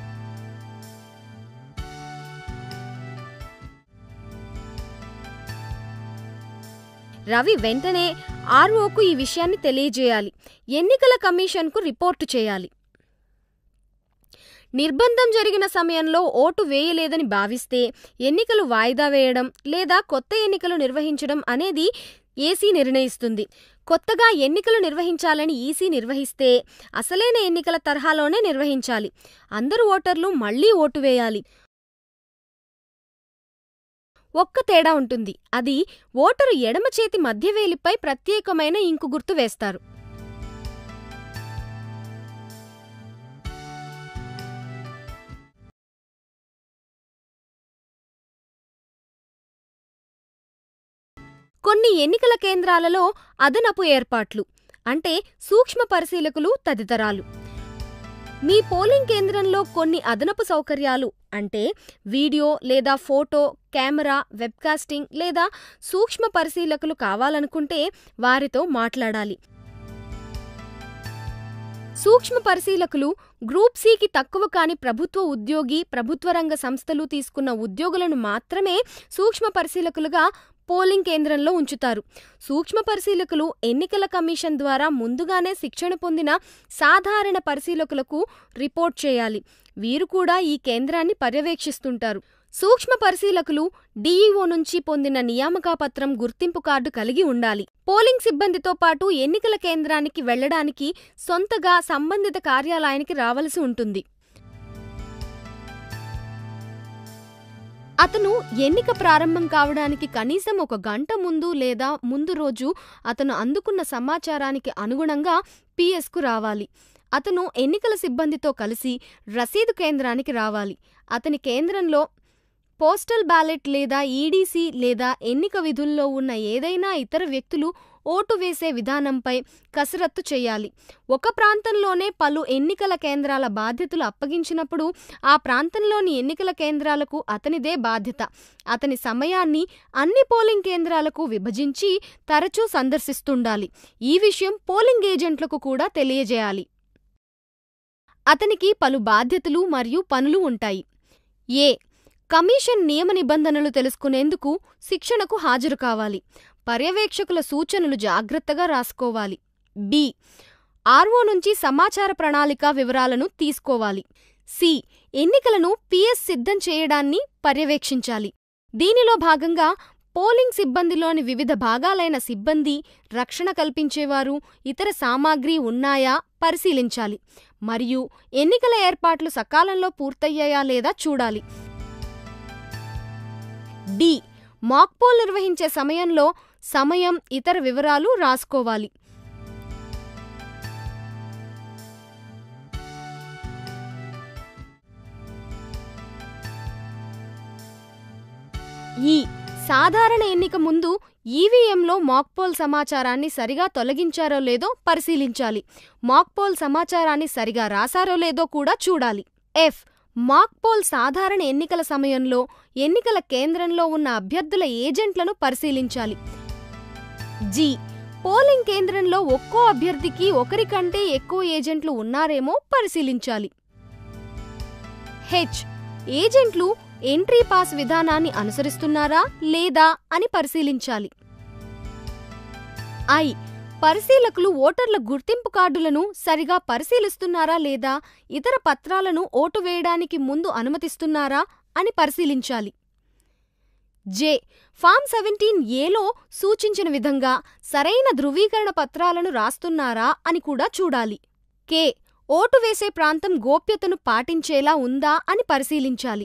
[SPEAKER 1] రవి వెంటనే ఆర్ఓకు ఈ విషయాన్ని తెలియజేయాలి ఎన్నికల కమిషన్కు రిపోర్టు చేయాలి నిర్బంధం జరిగిన సమయంలో ఓటు వేయలేదని భావిస్తే ఎన్నికలు వాయిదా వేయడం లేదా కొత్త ఎన్నికలు నిర్వహించడం అనేది ఏసీ నిర్ణయిస్తుంది కొత్తగా ఎన్నికలు నిర్వహించాలని ఈసీ నిర్వహిస్తే అసలైన ఎన్నికల తరహాలోనే నిర్వహించాలి అందరు ఓటర్లు మళ్లీ ఓటు వేయాలి ఒక్క తేడా ఉంటుంది అది ఓటరు ఎడమ చేతి మధ్యవేలిపై ప్రత్యేకమైన ఇంకు గుర్తు వేస్తారు కొన్ని ఎన్నికల కేంద్రాలలో అదనపు ఏర్పాట్లు అంటే సూక్ష్మ పరిశీలకులు తదితరాలు మీ పోలింగ్ కేంద్రంలో కొన్ని అదనపు సౌకర్యాలు అంటే వీడియో లేదా ఫోటో కెమెరా వెబ్కాస్టింగ్ లేదా సూక్ష్మ పరిశీలకులు కావాలనుకుంటే వారితో మాట్లాడాలి సూక్ష్మ పరిశీలకులు గ్రూప్ సికి తక్కువ కాని ప్రభుత్వ ఉద్యోగి ప్రభుత్వ రంగ సంస్థలు తీసుకున్న ఉద్యోగులను మాత్రమే సూక్ష్మ పరిశీలకులుగా పోలింగ్ కేంద్రంలో ఉంచుతారు సూక్ష్మ పరిశీలకులు ఎన్నికల కమిషన్ ద్వారా ముందుగానే శిక్షణ పొందిన సాధారణ పరిశీలకులకు రిపోర్ట్ చేయాలి వీరు కూడా ఈ కేంద్రాన్ని పర్యవేక్షిస్తుంటారు సూక్ష్మ పరిశీలకులు డీఈఓ నుంచి పొందిన నియామకపత్రం గుర్తింపు కార్డు కలిగి ఉండాలి పోలింగ్ సిబ్బందితో పాటు ఎన్నికల కేంద్రానికి వెళ్లడానికి సొంతగా సంబంధిత కార్యాలయానికి రావలసి ఉంటుంది అతను ఎన్నిక ప్రారంభం కావడానికి కనీసం ఒక గంట ముందు లేదా ముందు రోజు అతను అందుకున్న సమాచారానికి అనుగుణంగా పిఎస్కు రావాలి అతను ఎన్నికల సిబ్బందితో కలిసి రసీదు కేంద్రానికి రావాలి అతని కేంద్రంలో పోస్టల్ బ్యాలెట్ లేదా ఈడీసీ లేదా ఎన్నిక విధుల్లో ఉన్న ఏదైనా ఇతర వ్యక్తులు ఓటు వేసే విధానంపై కసరత్తు చేయాలి ఒక ప్రాంతంలోనే పలు ఎన్నికల కేంద్రాల బాధ్యతలు అప్పగించినప్పుడు ఆ ప్రాంతంలోని ఎన్నికల కేంద్రాలకు అతనిదే బాధ్యత అతని సమయాన్ని అన్ని పోలింగ్ కేంద్రాలకు విభజించి తరచూ సందర్శిస్తుండాలి ఈ విషయం పోలింగ్ ఏజెంట్లకు కూడా తెలియజేయాలి అతనికి పలు బాధ్యతలు మరియు పనులు ఉంటాయి ఏ కమిషన్ నియమ నిబంధనలు తెలుసుకునేందుకు శిక్షణకు హాజరు కావాలి పర్యవేక్షకుల సూచనలు జాగ్రత్తగా రాసుకోవాలి బి ఆర్ఓ నుంచి సమాచార ప్రణాళిక వివరాలను తీసుకోవాలి సి ఎన్నికలను పిఎస్ సిద్ధం చేయడాన్ని పర్యవేక్షించాలి దీనిలో భాగంగా పోలింగ్ సిబ్బందిలోని వివిధ భాగాలైన సిబ్బంది రక్షణ కల్పించేవారు ఇతర సామాగ్రి ఉన్నాయా పరిశీలించాలి మరియు ఎన్నికల ఏర్పాట్లు సకాలంలో పూర్తయ్యాయా లేదా చూడాలి డి మాక్ పోల్ నిర్వహించే సమయంలో సమయం ఇతర వివరాలు రాసుకోవాలి ఈ సాధారణ ఎన్నిక ముందు ఈవీఎంలో మాక్పోల్ సమాచారాన్ని సరిగా తొలగించారో లేదో పరిశీలించాలి మాక్పోల్ సమాచారాన్ని సరిగా రాశారో లేదో కూడా చూడాలి ఎఫ్ మాక్పోల్ సాధారణ ఎన్నికల సమయంలో ఎన్నికల కేంద్రంలో ఉన్న అభ్యర్థుల ఏజెంట్లను పరిశీలించాలి జి పోలింగ్ కేంద్రంలో ఒక్కో అభ్యర్థికి ఒకరికంటే ఎక్కువ ఏజెంట్లు ఉన్నారేమో పరిశీలించాలి హెచ్ ఏజెంట్లు ఎంట్రీ పాస్ విధానాన్ని అనుసరిస్తున్నారా లేదా అని పరిశీలించాలి ఐ పరిశీలకులు ఓటర్ల గుర్తింపు కార్డులను సరిగా పరిశీలిస్తున్నారా లేదా ఇతర పత్రాలను ఓటు వేయడానికి ముందు అనుమతిస్తున్నారా అని పరిశీలించాలి జే ఫామ్ సెవెంటీన్ ఏలో సూచించిన విధంగా సరైన ధృవీకరణ పత్రాలను రాస్తున్నారా అని కూడా చూడాలి కే ఓటు వేసే ప్రాంతం గోప్యతను పాటించేలా ఉందా అని పరిశీలించాలి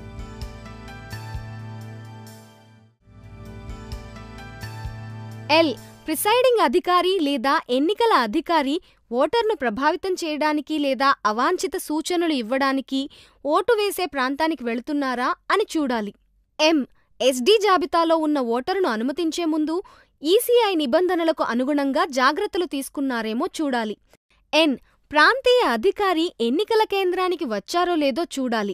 [SPEAKER 1] ఎల్ ప్రిసైడింగ్ అధికారి లేదా ఎన్నికల అధికారి ఓటర్ను ప్రభావితం చేయడానికి లేదా అవాంఛిత సూచనలు ఇవ్వడానికి ఓటు వేసే ప్రాంతానికి వెళుతున్నారా అని చూడాలి ఎం ఎస్డి జాబితాలో ఉన్న ఓటరును అనుమతించే ముందు ఈసీఐ నిబంధనలకు అనుగుణంగా జాగ్రత్తలు తీసుకున్నారేమో చూడాలి ఎన్ ప్రాంతీయ అధికారి ఎన్నికల కేంద్రానికి వచ్చారో లేదో చూడాలి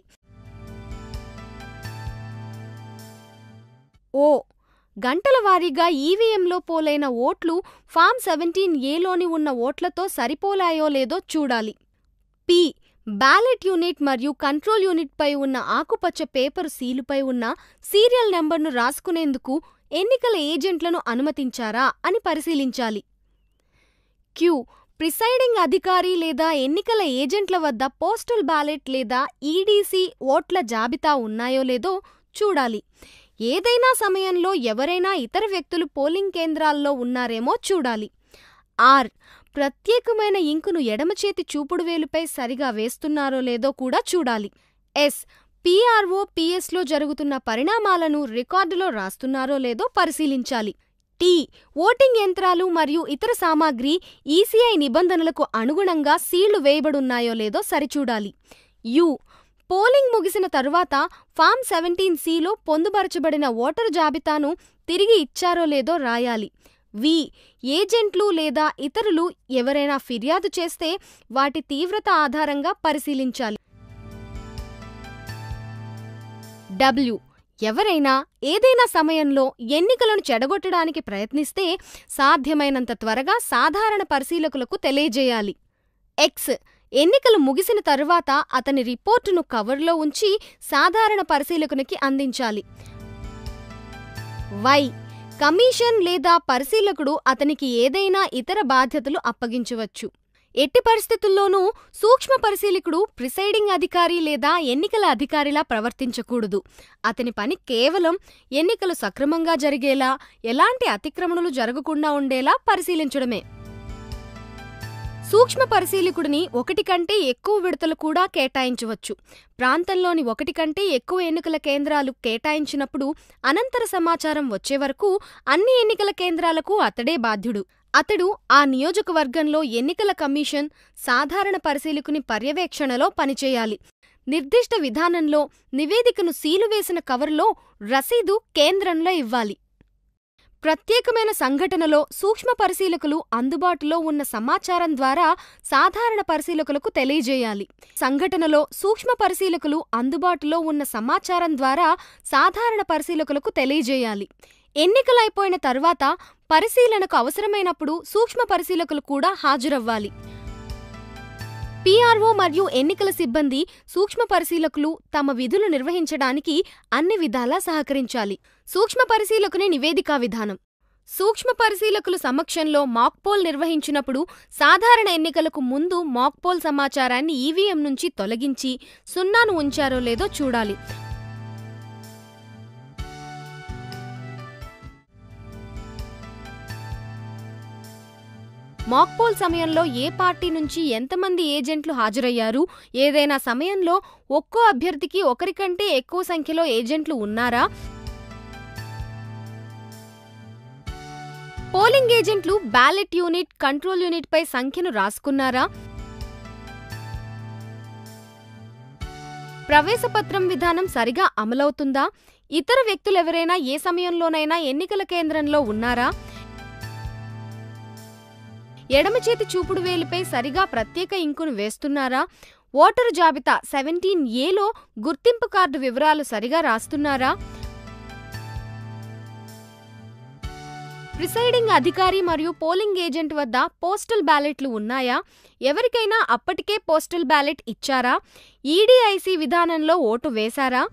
[SPEAKER 1] ఓ గంటల వారీగా ఈవీఎంలో పోలైన ఓట్లు ఫామ్ సెవెంటీన్ ఏలోని ఉన్న ఓట్లతో సరిపోలాయో లేదో చూడాలి పి బ్యాలెట్ యూనిట్ మరియు కంట్రోల్ యూనిట్పై ఉన్న ఆకుపచ్చ పేపరు సీలుపై ఉన్న సీరియల్ నెంబర్ను రాసుకునేందుకు ఎన్నికల ఏజెంట్లను అనుమతించారా అని పరిశీలించాలి క్యూ ప్రిసైడింగ్ అధికారి లేదా ఎన్నికల ఏజెంట్ల వద్ద పోస్టల్ బ్యాలెట్ లేదా ఈడీసీ ఓట్ల జాబితా ఉన్నాయో లేదో చూడాలి ఏదైనా సమయంలో ఎవరైనా ఇతర వ్యక్తులు పోలింగ్ కేంద్రాల్లో ఉన్నారేమో చూడాలి ఆర్ ప్రత్యేకమైన ఇంకును ఎడమచేతి చూపుడు వేలుపై సరిగా వేస్తున్నారో లేదో కూడా చూడాలి ఎస్ పీఆర్ఓ పిఎస్లో జరుగుతున్న పరిణామాలను రికార్డులో రాస్తున్నారో లేదో పరిశీలించాలి టీ ఓటింగ్ యంత్రాలు మరియు ఇతర సామాగ్రి ఈసీఐ నిబంధనలకు అనుగుణంగా సీళ్లు వేయబడున్నాయో లేదో సరిచూడాలి యు పోలింగ్ ముగిసిన తరువాత ఫామ్ సెవెంటీన్ సిలో పొందుపరచబడిన ఓటరు జాబితాను తిరిగి ఇచ్చారో లేదో రాయాలి వి ఏజెంట్లు లేదా ఇతరులు ఎవరైనా ఫిర్యాదు చేస్తే వాటి తీవ్రత ఆధారంగా పరిశీలించాలి డబ్ల్యూ ఎవరైనా ఏదైనా సమయంలో ఎన్నికలను చెడగొట్టడానికి ప్రయత్నిస్తే సాధ్యమైనంత త్వరగా సాధారణ పరిశీలకులకు తెలియజేయాలి ఎక్స్ ఎన్నికలు ముగిసిన తరువాత అతని రిపోర్టును కవర్లో ఉంచి సాధారణ పరిశీలకునికి అందించాలి వై కమిషన్ లేదా పరిశీలకుడు అతనికి ఏదైనా ఇతర బాధ్యతలు అప్పగించవచ్చు ఎట్టి పరిస్థితుల్లోనూ సూక్ష్మ పరిశీలకుడు ప్రిసైడింగ్ అధికారి లేదా ఎన్నికల అధికారిలా ప్రవర్తించకూడదు అతని పని కేవలం ఎన్నికలు సక్రమంగా జరిగేలా ఎలాంటి అతిక్రమణలు జరగకుండా ఉండేలా పరిశీలించడమే సూక్ష్మ పరిశీలకుడిని ఒకటి కంటే ఎక్కువ విడతలు కూడా కేటాయించవచ్చు ప్రాంతంలోని ఒకటి కంటే ఎక్కువ ఎన్నికల కేంద్రాలు కేటాయించినప్పుడు అనంతర సమాచారం వచ్చే వరకు అన్ని ఎన్నికల కేంద్రాలకు అతడే బాధ్యుడు అతడు ఆ నియోజకవర్గంలో ఎన్నికల కమిషన్ సాధారణ పరిశీలకుని పర్యవేక్షణలో పనిచేయాలి నిర్దిష్ట విధానంలో నివేదికను సీలు వేసిన కవర్లో రసీదు కేంద్రంలో ఇవ్వాలి ప్రత్యేకమైన సంఘటనలో సూక్ష్మ పరిశీలకులు అందుబాటులో ఉన్న సమాచారం ద్వారా సాధారణ పరిశీలకులకు తెలియజేయాలి సంఘటనలో సూక్ష్మ పరిశీలకులు అందుబాటులో ఉన్న సమాచారం ద్వారా సాధారణ పరిశీలకులకు తెలియజేయాలి ఎన్నికలైపోయిన తర్వాత పరిశీలనకు అవసరమైనప్పుడు సూక్ష్మ పరిశీలకులు కూడా హాజరవ్వాలి పీఆర్ఓ మరియు ఎన్నికల సిబ్బంది సూక్ష్మ పరిశీలకులు తమ విధులు నిర్వహించడానికి అన్ని విధాలా సహకరించాలి సూక్ష్మ పరిశీలకుని నివేదికా విధానం సూక్ష్మ పరిశీలకులు సమక్షంలో మాక్పోల్ నిర్వహించినప్పుడు సాధారణ ఎన్నికలకు ముందు మాక్పోల్ సమాచారాన్ని ఈవీఎం నుంచి తొలగించి సున్నాను ఉంచారో లేదో చూడాలి మాక్పోల్ సమయంలో ఏ పార్టీ నుంచి ఎంతమంది ఏజెంట్లు హాజరయ్యారు ఏదైనా సమయంలో ఒక్కో అభ్యర్థికి ఒకరికంటే ఎక్కువ సంఖ్యలో ఏజెంట్లు ఉన్నారా పోలింగ్ ఏజెంట్లు బ్యాలెట్ యూనిట్ కంట్రోల్ యూనిట్ పై సంఖ్యను రాసుకున్నారా ప్రవేశపత్రం విధానం సరిగా అమలవుతుందా ఇతర వ్యక్తులెవరైనా ఏ సమయంలోనైనా ఎన్నికల కేంద్రంలో ఉన్నారా ఎడమ చేతి చూపుడు వేలిపై సరిగా ప్రత్యేక ఇంకును వేస్తున్నారా ఓటరు జాబితా సెవెంటీన్ ఏలో గుర్తింపు కార్డు వివరాలు సరిగా రాస్తున్నారా ప్రిసైడింగ్ అధికారి మరియు పోలింగ్ ఏజెంట్ వద్ద పోస్టల్ బ్యాలెట్లు ఉన్నాయా ఎవరికైనా అప్పటికే పోస్టల్ బ్యాలెట్ ఇచ్చారా ఈడీఐసీ విధానంలో ఓటు వేశారా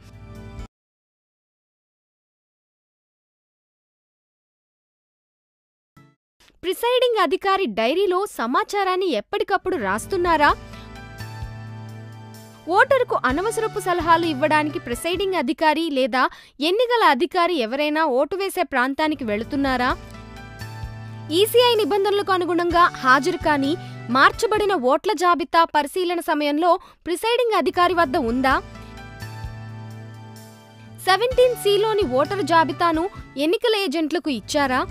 [SPEAKER 1] ప్రిసైడింగ్ అధికారి డైరీలో సమాచారాన్ని ఎప్పటికప్పుడు రాస్తున్నారా ఓటరుకు అనవసరపు సలహాలు ఇవ్వడానికి ప్రిసైడింగ్ అధికారి లేదా ఎన్నికల అధికారి ఎవరైనా ఓటు వేసే ప్రాంతానికి వెళుతున్నారా ఈసీఐ నిబంధనలకు అనుగుణంగా హాజరు కాని మార్చబడిన ఓట్ల జాబితా పరిశీలన సమయంలో ప్రిసైడింగ్ అధికారి వద్ద ఉందా సెవెంటీన్ సిలోని ఓటరు జాబితాను ఎన్నికల ఏజెంట్లకు ఇచ్చారా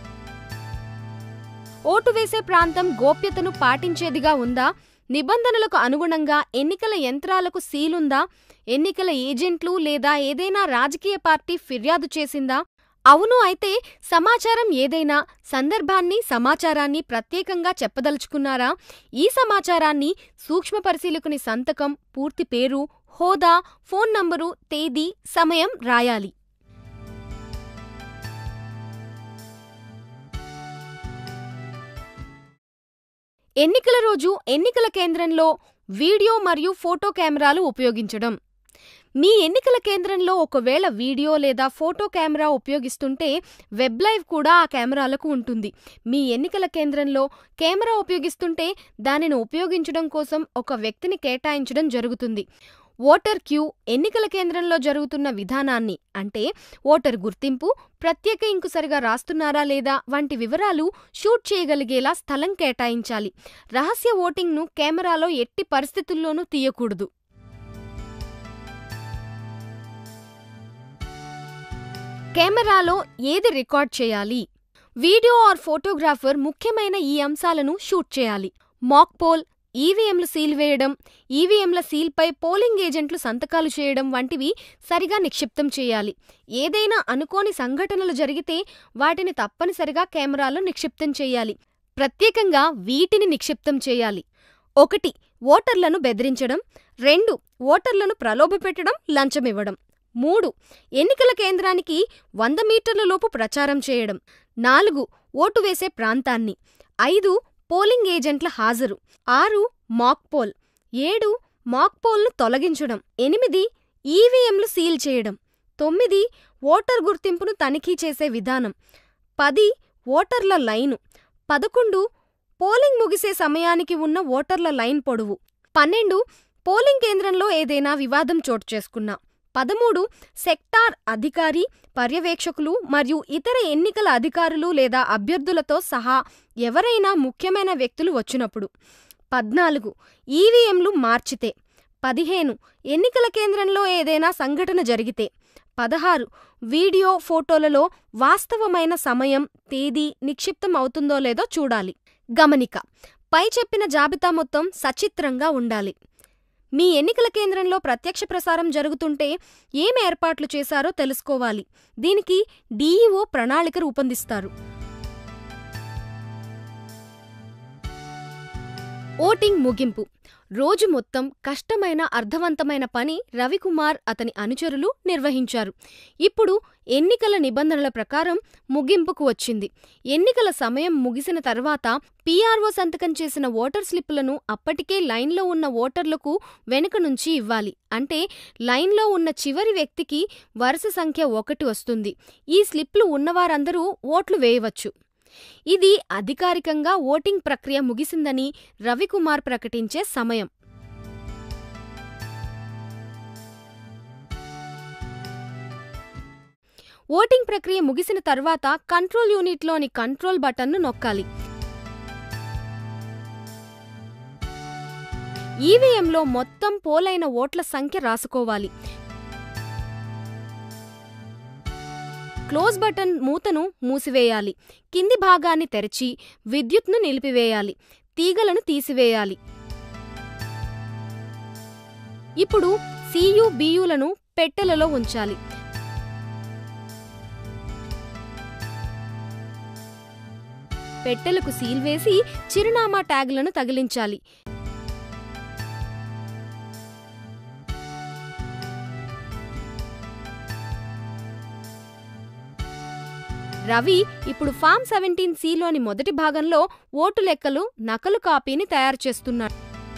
[SPEAKER 1] ఓటు వేసే ప్రాంతం గోప్యతను పాటించేదిగా ఉందా నిబంధనలకు అనుగుణంగా ఎన్నికల యంత్రాలకు సీలుందా ఎన్నికల ఏజెంట్లు లేదా ఏదైనా రాజకీయ పార్టీ ఫిర్యాదు చేసిందా అవును అయితే సమాచారం ఏదైనా సందర్భాన్ని సమాచారాన్ని ప్రత్యేకంగా చెప్పదలుచుకున్నారా ఈ సమాచారాన్ని సూక్ష్మ పరిశీలకుని సంతకం పూర్తి పేరు హోదా ఫోన్ నంబరు తేదీ సమయం రాయాలి ఎన్నికల రోజు ఎన్నికల కేంద్రంలో వీడియో మరియు ఫోటో కెమెరాలు ఉపయోగించడం మీ ఎన్నికల కేంద్రంలో ఒకవేళ వీడియో లేదా ఫోటో కెమెరా ఉపయోగిస్తుంటే వెబ్ లైవ్ కూడా ఆ కెమెరాలకు ఉంటుంది మీ ఎన్నికల కేంద్రంలో కెమెరా ఉపయోగిస్తుంటే దానిని ఉపయోగించడం కోసం ఒక వ్యక్తిని కేటాయించడం జరుగుతుంది ఓటర్ క్యూ ఎన్నికల కేంద్రంలో జరుగుతున్న విధానాన్ని అంటే ఓటర్ గుర్తింపు ప్రత్యేక ఇంకు సరిగా రాస్తున్నారా లేదా వంటి వివరాలు షూట్ చేయగలిగేలా స్థలం కేటాయించాలి రహస్య ఓటింగ్ను కెమెరాలో ఎట్టి పరిస్థితుల్లోనూ తీయకూడదు కెమెరాలో ఏది రికార్డ్ చేయాలి వీడియో ఆర్ ఫోటోగ్రాఫర్ ముఖ్యమైన ఈ అంశాలను షూట్ చేయాలి మాక్ పోల్ ఈవీఎంలు సీల్ వేయడం ఈవీఎంల సీల్పై పోలింగ్ ఏజెంట్లు సంతకాలు చేయడం వంటివి సరిగా నిక్షిప్తం చేయాలి ఏదైనా అనుకోని సంఘటనలు జరిగితే వాటిని తప్పనిసరిగా కెమెరాలో నిక్షిప్తం చేయాలి ప్రత్యేకంగా వీటిని నిక్షిప్తం చేయాలి ఒకటి ఓటర్లను బెదిరించడం రెండు ఓటర్లను ప్రలోభపెట్టడం లంచమివ్వడం మూడు ఎన్నికల కేంద్రానికి వంద మీటర్ల లోపు ప్రచారం చేయడం నాలుగు ఓటు వేసే ప్రాంతాన్ని ఐదు పోలింగ్ ఏజెంట్ల హాజరు ఆరు మాక్ పోల్ ఏడు మాక్ పోల్ను తొలగించడం ఎనిమిది ఈవీఎంలు సీల్ చేయడం తొమ్మిది ఓటర్ గుర్తింపును తనిఖీ చేసే విధానం పది ఓటర్ల లైను పదకొండు పోలింగ్ ముగిసే సమయానికి ఉన్న ఓటర్ల లైన్ పొడవు పన్నెండు పోలింగ్ కేంద్రంలో ఏదైనా వివాదం చోటు చేసుకున్నా పదమూడు సెక్టార్ అధికారి పర్యవేక్షకులు మరియు ఇతర ఎన్నికల అధికారులు లేదా అభ్యర్థులతో సహా ఎవరైనా ముఖ్యమైన వ్యక్తులు వచ్చినప్పుడు పద్నాలుగు ఈవీఎంలు మార్చితే పదిహేను ఎన్నికల కేంద్రంలో ఏదైనా సంఘటన జరిగితే పదహారు వీడియో ఫోటోలలో వాస్తవమైన సమయం తేదీ నిక్షిప్తం అవుతుందో లేదో చూడాలి గమనిక పై చెప్పిన జాబితా మొత్తం సచిత్రంగా ఉండాలి మీ ఎన్నికల కేంద్రంలో ప్రత్యక్ష ప్రసారం జరుగుతుంటే ఏం ఏర్పాట్లు చేశారో తెలుసుకోవాలి దీనికి డీఈఓ ప్రణాళిక రూపొందిస్తారు ఓటింగ్ ముగింపు రోజు మొత్తం కష్టమైన అర్థవంతమైన పని రవికుమార్ అతని అనుచరులు నిర్వహించారు ఇప్పుడు ఎన్నికల నిబంధనల ప్రకారం ముగింపుకు వచ్చింది ఎన్నికల సమయం ముగిసిన తర్వాత పీఆర్ఓ సంతకం చేసిన ఓటర్ స్లిప్పులను అప్పటికే లైన్లో ఉన్న ఓటర్లకు వెనుక నుంచి ఇవ్వాలి అంటే లైన్లో ఉన్న చివరి వ్యక్తికి వరుస సంఖ్య ఒకటి వస్తుంది ఈ స్లిప్లు ఉన్నవారందరూ ఓట్లు వేయవచ్చు ఇది అధికారికంగా ఓటింగ్ ప్రక్రియ ముగిసిందని రవికుమార్ ప్రకటించే సమయం ఓటింగ్ ప్రక్రియ ముగిసిన తర్వాత కంట్రోల్ యూనిట్లోని కంట్రోల్ బటన్ను నొక్కాలి ఈవీఎంలో మొత్తం పోలైన ఓట్ల సంఖ్య రాసుకోవాలి క్లోజ్ బటన్ మూతను మూసివేయాలి కింది భాగాన్ని తెరచి విద్యుత్ను నిలిపివేయాలి తీగలను తీసివేయాలి ఇప్పుడు సియు బియులను పెట్టెలలో ఉంచాలి పెట్టెలకు సీల్ వేసి చిరునామా ట్యాగులను తగిలించాలి రవి ఇప్పుడు ఫామ్ సెవెంటీన్ సిలోని మొదటి భాగంలో ఓటు లెక్కలు నకలు కాపీని తయారు చేస్తున్నాడు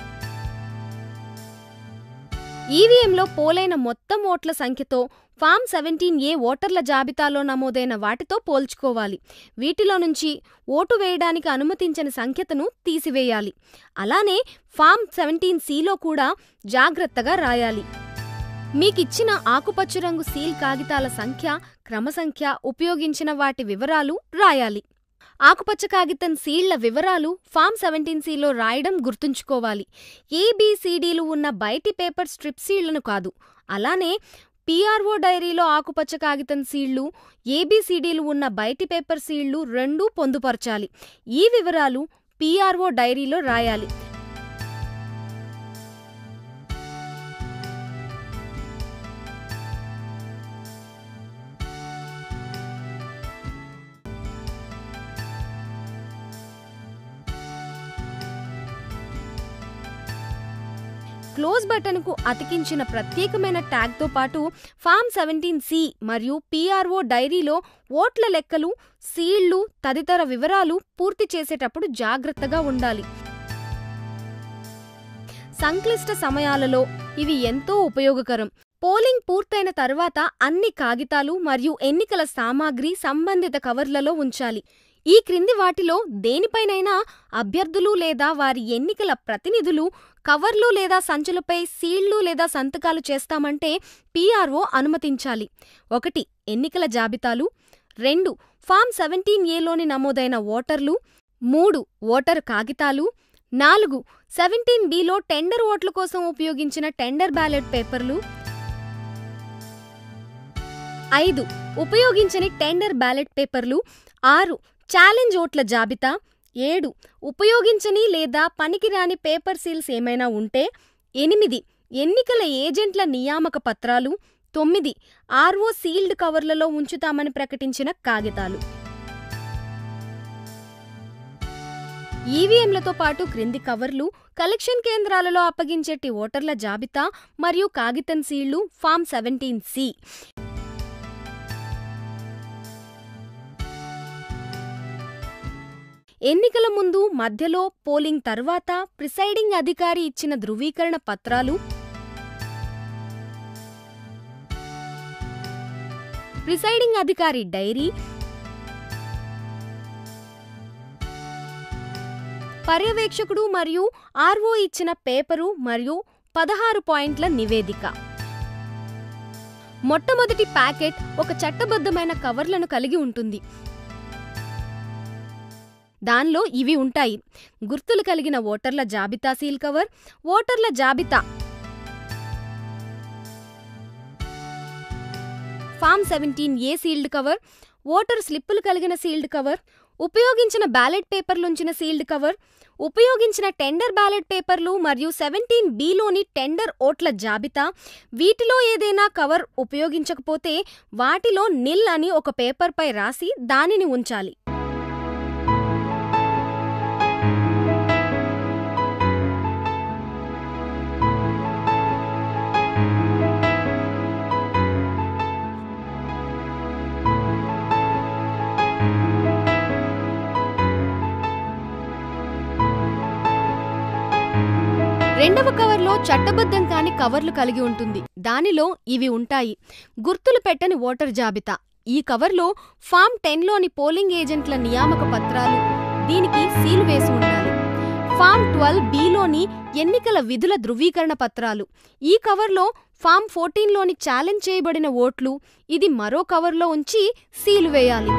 [SPEAKER 1] ఈవీఎంలో పోలైన మొత్తం ఓట్ల సంఖ్యతో ఫామ్ సెవెంటీన్ ఏ ఓటర్ల జాబితాలో నమోదైన వాటితో పోల్చుకోవాలి వీటిలో నుంచి ఓటు వేయడానికి అనుమతించని సంఖ్యతను తీసివేయాలి అలానే ఫామ్ సెవెంటీన్ సిలో కూడా జాగ్రత్తగా రాయాలి మీకిచ్చిన ఆకుపచ్చ రంగు సీల్ కాగితాల సంఖ్య క్రమసంఖ్య ఉపయోగించిన వాటి వివరాలు రాయాలి ఆకుపచ్చ కాగితం సీళ్ల వివరాలు ఫామ్ సెవెంటీన్ సీలో రాయడం గుర్తుంచుకోవాలి ఏబీసీడీలు ఉన్న బయటి పేపర్ స్ట్రిప్ సీళ్లను కాదు అలానే పీఆర్ఓ డైరీలో ఆకుపచ్చ కాగితం సీళ్లు ఏబీసీడీలు ఉన్న బయటి పేపర్ సీళ్లు రెండూ పొందుపరచాలి ఈ వివరాలు పీఆర్ఓ డైరీలో రాయాలి క్లోజ్ బటన్కు అతికించిన ప్రత్యేకమైన ట్యాగ్తో పాటు ఫామ్ సెవెంటీన్ సి మరియు పీఆర్ఓ డైరీలో ఓట్ల లెక్కలు సీళ్లు తదితర వివరాలు పూర్తి చేసేటప్పుడు జాగ్రత్తగా ఉండాలి సంక్లిష్ట సమయాలలో ఇవి ఎంతో ఉపయోగకరం పోలింగ్ పూర్తయిన తర్వాత అన్ని కాగితాలు మరియు ఎన్నికల సామాగ్రి సంబంధిత కవర్లలో ఉంచాలి ఈ క్రింది వాటిలో దేనిపైనైనా అభ్యర్థులు లేదా వారి ఎన్నికల ప్రతినిధులు కవర్లు లేదా సంచులపై సీళ్లు లేదా సంతకాలు చేస్తామంటే పీఆర్ఓ అనుమతించాలి ఒకటి ఎన్నికల జాబితాలు రెండు ఫామ్ సెవెంటీన్ ఏలోని నమోదైన ఓటర్లు మూడు ఓటరు కాగితాలు నాలుగు సెవెంటీన్ బిలో టెండర్ ఓట్ల కోసం ఉపయోగించిన టెండర్ బ్యాలెట్ పేపర్లు ఐదు ఉపయోగించని టెండర్ బ్యాలెట్ పేపర్లు ఆరు ఛాలెంజ్ ఓట్ల జాబితా ఏడు ఉపయోగించని లేదా పనికిరాని పేపర్ సీల్స్ ఏమైనా ఉంటే ఎనిమిది ఎన్నికల ఏజెంట్ల నియామక పత్రాలు తొమ్మిది ఆర్ఓ సీల్డ్ కవర్లలో ఉంచుతామని ప్రకటించిన కాగితాలు ఈవీఎంలతో పాటు క్రింది కవర్లు కలెక్షన్ కేంద్రాలలో అప్పగించేటి ఓటర్ల జాబితా మరియు కాగితం సీళ్లు ఫామ్ సెవెంటీన్ సి ఎన్నికల ముందు మధ్యలో పోలింగ్ తర్వాత ప్రిసైడింగ్ అధికారి ఇచ్చిన ధృవీకరణ పత్రాలు ప్రిసైడింగ్ అధికారి డైరీ పర్యవేక్షకుడు మరియు ఆర్ఓ ఇచ్చిన పేపరు మరియు పదహారు పాయింట్ల నివేదిక మొట్టమొదటి ప్యాకెట్ ఒక చట్టబద్ధమైన కవర్లను కలిగి ఉంటుంది దానిలో ఇవి ఉంటాయి గుర్తులు కలిగిన ఓటర్ల జాబితా సీల్ కవర్ ఓటర్ల జాబితా form seventeen A sealed cover voter స్లిప్పులు కలిగిన సీల్డ్ కవర్ ఉపయోగించిన బ్యాలెట్ పేపర్లుంచిన సీల్డ్ కవర్ ఉపయోగించిన టెండర్ బ్యాలెట్ పేపర్లు మరియు సెవెంటీన్ బిలోని టెండర్ ఓట్ల జాబితా వీటిలో ఏదైనా కవర్ ఉపయోగించకపోతే వాటిలో నిల్ అని ఒక పేపర్పై రాసి దానిని ఉంచాలి రెండవ కవర్లో చట్టబద్ధం కాని కవర్లు కలిగి ఉంటుంది దానిలో ఇవి ఉంటాయి గుర్తులు పెట్టని ఓటర్ జాబితా ఈ కవర్లో ఫామ్ టెన్లోని పోలింగ్ ఏజెంట్ల నియామక పత్రాలు దీనికి సీలు వేసి ఉండాలి ఫామ్ ట్వెల్వ్ బిలోని ఎన్నికల విధుల ధృవీకరణ పత్రాలు ఈ కవర్లో ఫామ్ ఫోర్టీన్లోని ఛాలెంజ్ చేయబడిన ఓట్లు ఇది మరో కవర్లో ఉంచి సీలు వేయాలి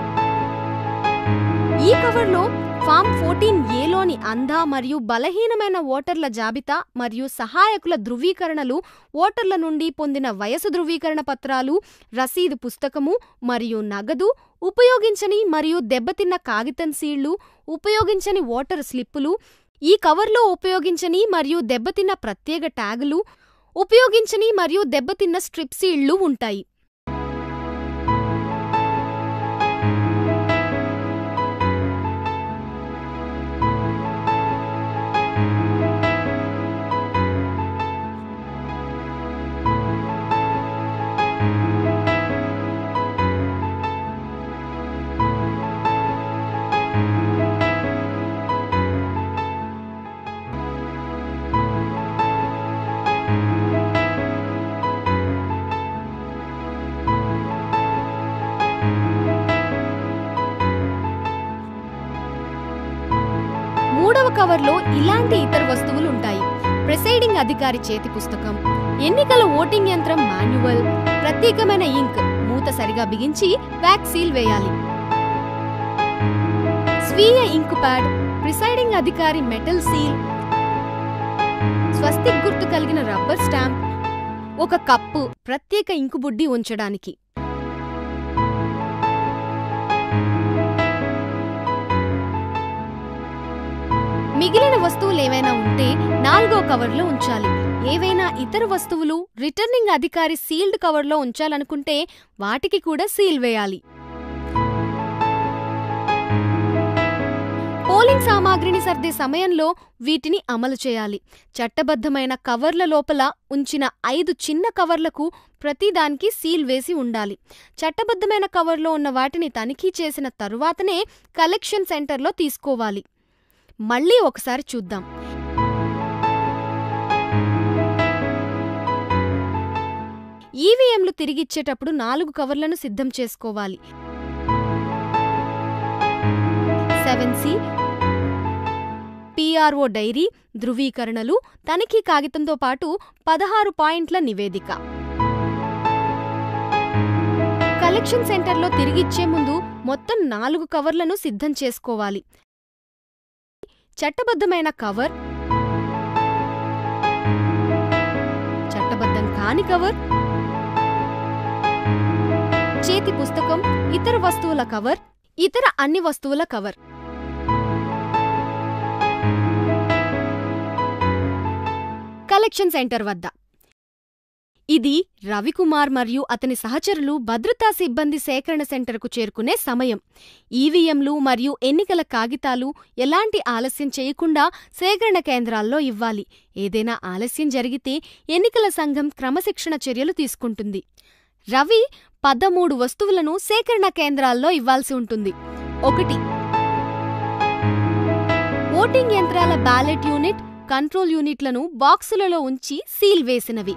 [SPEAKER 1] ఈ కవర్లో ఫామ్ ఫోర్టీన్ ఏలోని అంధ మరియు బలహీనమైన ఓటర్ల జాబితా మరియు సహాయకుల ధృవీకరణలు ఓటర్ల నుండి పొందిన వయసు ధృవీకరణ పత్రాలు రసీదు పుస్తకము మరియు నగదు ఉపయోగించని మరియు దెబ్బతిన్న కాగితం సీళ్లు ఉపయోగించని ఓటర్ స్లిప్పులు ఈ కవర్లో ఉపయోగించని మరియు దెబ్బతిన్న ప్రత్యేక ట్యాగులు ఉపయోగించని మరియు దెబ్బతిన్న స్ట్రిప్ సీళ్లు ఉంటాయి మూడవ కవర్లో ఇలాంటి ఇతర వస్తువులు ఉంటాయి ప్రిసైడింగ్ అధికారి చేతి పుస్తకం ఎన్నికల ఓటింగ్ యంత్రం మాన్యువల్ ప్రత్యేకమైన ఇంక్ మూత సరిగా బిగించి వ్యాక్ సీల్ వేయాలి స్వీయ ఇంకు ప్యాడ్ ప్రిసైడింగ్ అధికారి మెటల్ సీల్ స్వస్తిక్ గుర్తు కలిగిన రబ్బర్ స్టాంప్ ఒక కప్పు ప్రత్యేక ఇంకు బుడ్డి ఉంచడానికి మిగిలిన వస్తువులు ఏవైనా ఉంటే నాలుగో కవర్లో ఉంచాలి ఏవైనా ఇతర వస్తువులు రిటర్నింగ్ అధికారి సీల్డ్ కవర్లో ఉంచాలనుకుంటే వాటికి కూడా సీల్ వేయాలి
[SPEAKER 2] పోలింగ్ సామాగ్రిని సర్దే సమయంలో వీటిని అమలు చేయాలి చట్టబద్ధమైన కవర్ల లోపల ఉంచిన ఐదు చిన్న కవర్లకు ప్రతిదానికి సీల్ వేసి ఉండాలి చట్టబద్ధమైన కవర్లో ఉన్న వాటిని తనిఖీ చేసిన తరువాతనే కలెక్షన్ సెంటర్లో తీసుకోవాలి మళ్ళీ ఒకసారి చూద్దాం ఈవీఎంలు తిరిగిచ్చేటప్పుడు నాలుగు కవర్లను సిద్ధం చేసుకోవాలి సెవెన్ సి పిఆర్ఓ డైరీ ధృవీకరణలు తనిఖీ కాగితంతో పాటు పదహారు పాయింట్ల నివేదిక కలెక్షన్ సెంటర్లో తిరిగిచ్చే ముందు మొత్తం నాలుగు కవర్లను సిద్ధం చేసుకోవాలి చట్టబద్ధమైన కవర్ చట్టబద్ధం కాని కవర్ చేతి పుస్తకం ఇతర వస్తువుల కవర్ ఇతర అన్ని వస్తువుల కవర్ కలెక్షన్ సెంటర్ వద్ద ఇది రవికుమార్ మరియు అతని సహచరులు భద్రతా సిబ్బంది సేకరణ సెంటర్కు చేరుకునే సమయం ఈవీఎంలు మరియు ఎన్నికల కాగితాలు ఎలాంటి ఆలస్యం చేయకుండా సేకరణ కేంద్రాల్లో ఇవ్వాలి ఏదైనా ఆలస్యం జరిగితే ఎన్నికల సంఘం క్రమశిక్షణ చర్యలు తీసుకుంటుంది రవి పదమూడు వస్తువులను సేకరణ కేంద్రాల్లో ఇవ్వాల్సి ఉంటుంది ఒకటి ఓటింగ్ యంత్రాల బ్యాలెట్ యూనిట్ కంట్రోల్ యూనిట్లను బాక్సులలో ఉంచి సీల్ వేసినవి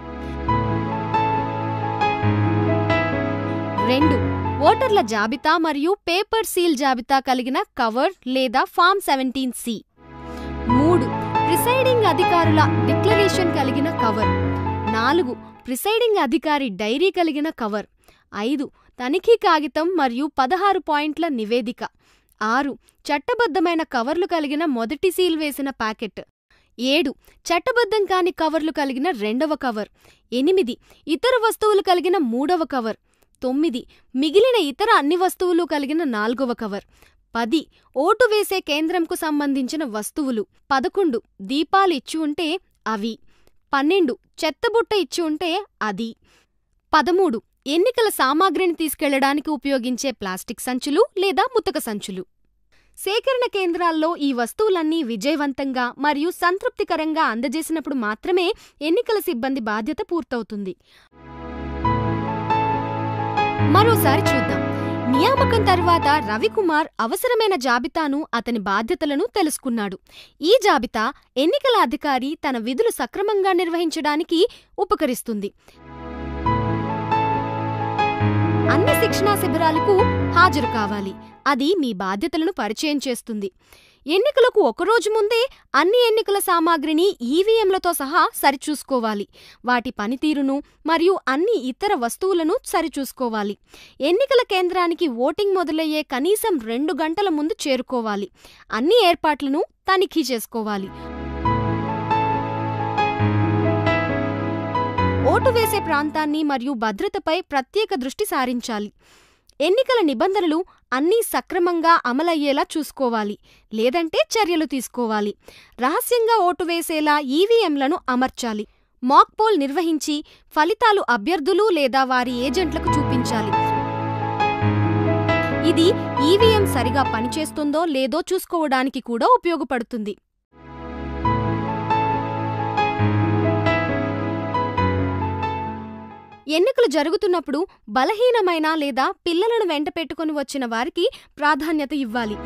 [SPEAKER 2] రెండు ఓటర్ల జాబితా మరియు పేపర్ సీల్ జాబితా కలిగిన కవర్ లేదా ఫామ్ సెవెంటీన్ సి మూడు ప్రిసైడింగ్ అధికారుల డిక్లరేషన్ కలిగిన కవర్ నాలుగు ప్రిసైడింగ్ అధికారి డైరీ కలిగిన కవర్ ఐదు తనిఖీ కాగితం మరియు పదహారు పాయింట్ల నివేదిక ఆరు చట్టబద్ధమైన కవర్లు కలిగిన మొదటి సీల్ వేసిన ప్యాకెట్ ఏడు చట్టబద్ధం కాని కవర్లు కలిగిన రెండవ కవర్ ఎనిమిది ఇతర వస్తువులు కలిగిన మూడవ కవర్ తొమ్మిది మిగిలిన ఇతర అన్ని వస్తువులు కలిగిన నాల్గవ కవర్ పది ఓటు వేసే కేంద్రంకు సంబంధించిన వస్తువులు పదకొండు దీపాలు ఇచ్చి ఉంటే అవి పన్నెండు చెత్తబుట్ట ఇచ్చి ఉంటే అది పదమూడు ఎన్నికల సామాగ్రిని తీసుకెళ్లడానికి ఉపయోగించే ప్లాస్టిక్ సంచులు లేదా ముతక సంచులు సేకరణ కేంద్రాల్లో ఈ వస్తువులన్నీ విజయవంతంగా మరియు సంతృప్తికరంగా అందజేసినప్పుడు మాత్రమే ఎన్నికల సిబ్బంది బాధ్యత పూర్తవుతుంది మరోసారి చూద్దాం నియామకం తర్వాత రవికుమార్ అవసరమైన జాబితాను అతని బాధ్యతలను తెలుసుకున్నాడు ఈ జాబితా ఎన్నికల అధికారి తన విధులు సక్రమంగా నిర్వహించడానికి ఉపకరిస్తుంది అన్ని శిక్షణా శిబిరాలకు హాజరు కావాలి అది మీ బాధ్యతలను పరిచయం చేస్తుంది ఎన్నికలకు ఒకరోజు ముందే అన్ని ఎన్నికల సామాగ్రిని ఈవీఎంలతో సహా సరిచూసుకోవాలి వాటి పనితీరును మరియు అన్ని ఇతర వస్తువులను సరిచూసుకోవాలి ఎన్నికల కేంద్రానికి ఓటింగ్ మొదలయ్యే కనీసం రెండు గంటల ముందు చేరుకోవాలి అన్ని ఏర్పాట్లను తనిఖీ చేసుకోవాలి ఓటు వేసే ప్రాంతాన్ని మరియు భద్రతపై ప్రత్యేక దృష్టి సారించాలి ఎన్నికల నిబంధనలు అన్నీ సక్రమంగా అమలయ్యేలా చూసుకోవాలి లేదంటే చర్యలు తీసుకోవాలి రహస్యంగా ఓటు వేసేలా ఈవీఎంలను అమర్చాలి మాక్ పోల్ నిర్వహించి ఫలితాలు అభ్యర్థులు లేదా వారి ఏజెంట్లకు చూపించాలి ఇది ఈవీఎం సరిగా పనిచేస్తుందో లేదో చూసుకోవడానికి కూడా ఉపయోగపడుతుంది ఎన్నికలు జరుగుతున్నప్పుడు బలహీనమైన లేదా పిల్లలను వెంట పెట్టుకుని వచ్చిన వారికి ప్రాధాన్యత ఇవ్వాలి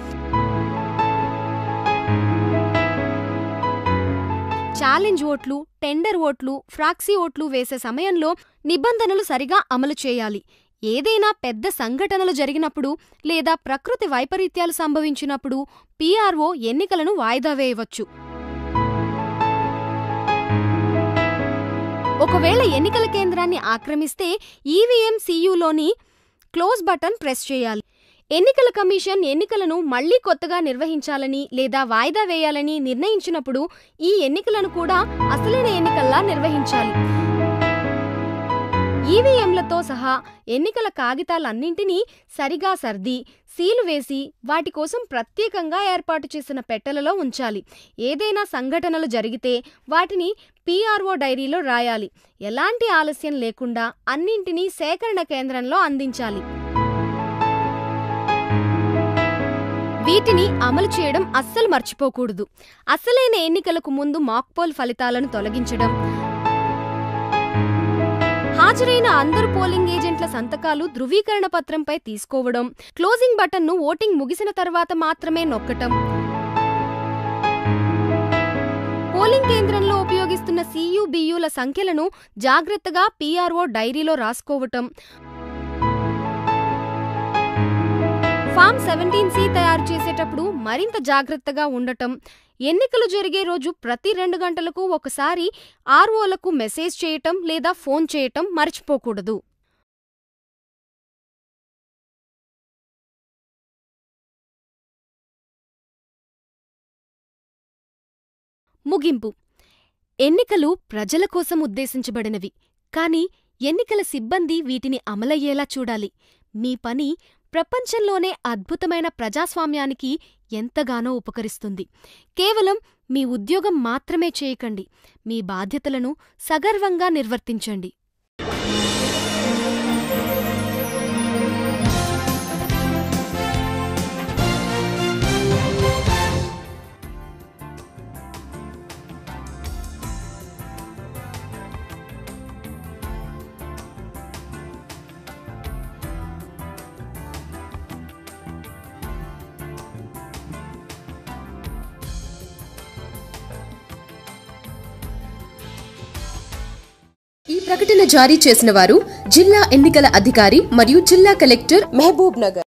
[SPEAKER 2] ఛాలెంజ్ ఓట్లు టెండర్ ఓట్లు ఫ్రాక్సీ ఓట్లు వేసే సమయంలో నిబంధనలు సరిగా అమలు చేయాలి ఏదైనా పెద్ద సంఘటనలు జరిగినప్పుడు లేదా ప్రకృతి వైపరీత్యాలు సంభవించినప్పుడు పీఆర్ఓ ఎన్నికలను వాయిదా వేయవచ్చు ఒకవేళ ఎన్నికల కేంద్రాన్ని ఆక్రమిస్తే ఈవీఎం సీయూలోని క్లోజ్ బటన్ ప్రెస్ చేయాలి ఎన్నికల కమిషన్ ఎన్నికలను మళ్లీ కొత్తగా నిర్వహించాలని లేదా వాయిదా వేయాలని నిర్ణయించినప్పుడు ఈ ఎన్నికలను కూడా అసలైన ఎన్నికల్లా నిర్వహించాలి ఈవీఎంలతో సహా ఎన్నికల కాగితాలన్నింటినీ సరిగా సర్ది సీలు వేసి వాటి కోసం ప్రత్యేకంగా ఏర్పాటు చేసిన పెట్టెలలో ఉంచాలి ఏదైనా సంఘటనలు జరిగితే వాటిని పీఆర్ఓ డైరీలో రాయాలి ఎలాంటి ఆలస్యం లేకుండా అన్నింటినీ సేకరణ కేంద్రంలో అందించాలి వీటిని అమలు చేయడం అస్సలు మర్చిపోకూడదు అసలైన ఎన్నికలకు ముందు మాక్పోల్ ఫలితాలను తొలగించడం హాజరైన అందరు పోలింగ్ ఏజెంట్ల సంతకాలు ధృవీకరణ పత్రంపై తీసుకోవడం క్లోజింగ్ బటన్ను ఓటింగ్ ముగిసిన తర్వాత మాత్రమే నొక్కటం పోలింగ్ కేంద్రంలో ఉపయోగిస్తున్న సియుబియుల సంఖ్యలను జాగ్రత్తగా పీఆర్ఓ డైరీలో రాసుకోవటం ఫామ్ సెవెంటీన్ సి తయారు చేసేటప్పుడు మరింత జాగ్రత్తగా ఉండటం ఎన్నికలు జరిగే రోజు ప్రతి రెండు గంటలకు ఒకసారి ఆర్ఓలకు మెసేజ్ చేయటం లేదా ఫోన్ చేయటం మర్చిపోకూడదు ముగింపు ఎన్నికలు ప్రజల కోసం ఉద్దేశించబడినవి కానీ ఎన్నికల సిబ్బంది వీటిని అమలయ్యేలా చూడాలి మీ పని ప్రపంచంలోనే అద్భుతమైన ప్రజాస్వామ్యానికి ఎంతగానో ఉపకరిస్తుంది కేవలం మీ ఉద్యోగం మాత్రమే చేయకండి మీ బాధ్యతలను సగర్వంగా నిర్వర్తించండి
[SPEAKER 3] ఈ ప్రకటన జారీ చేసిన వారు జిల్లా ఎన్నికల అధికారి మరియు జిల్లా కలెక్టర్ మహబూబ్ నగర్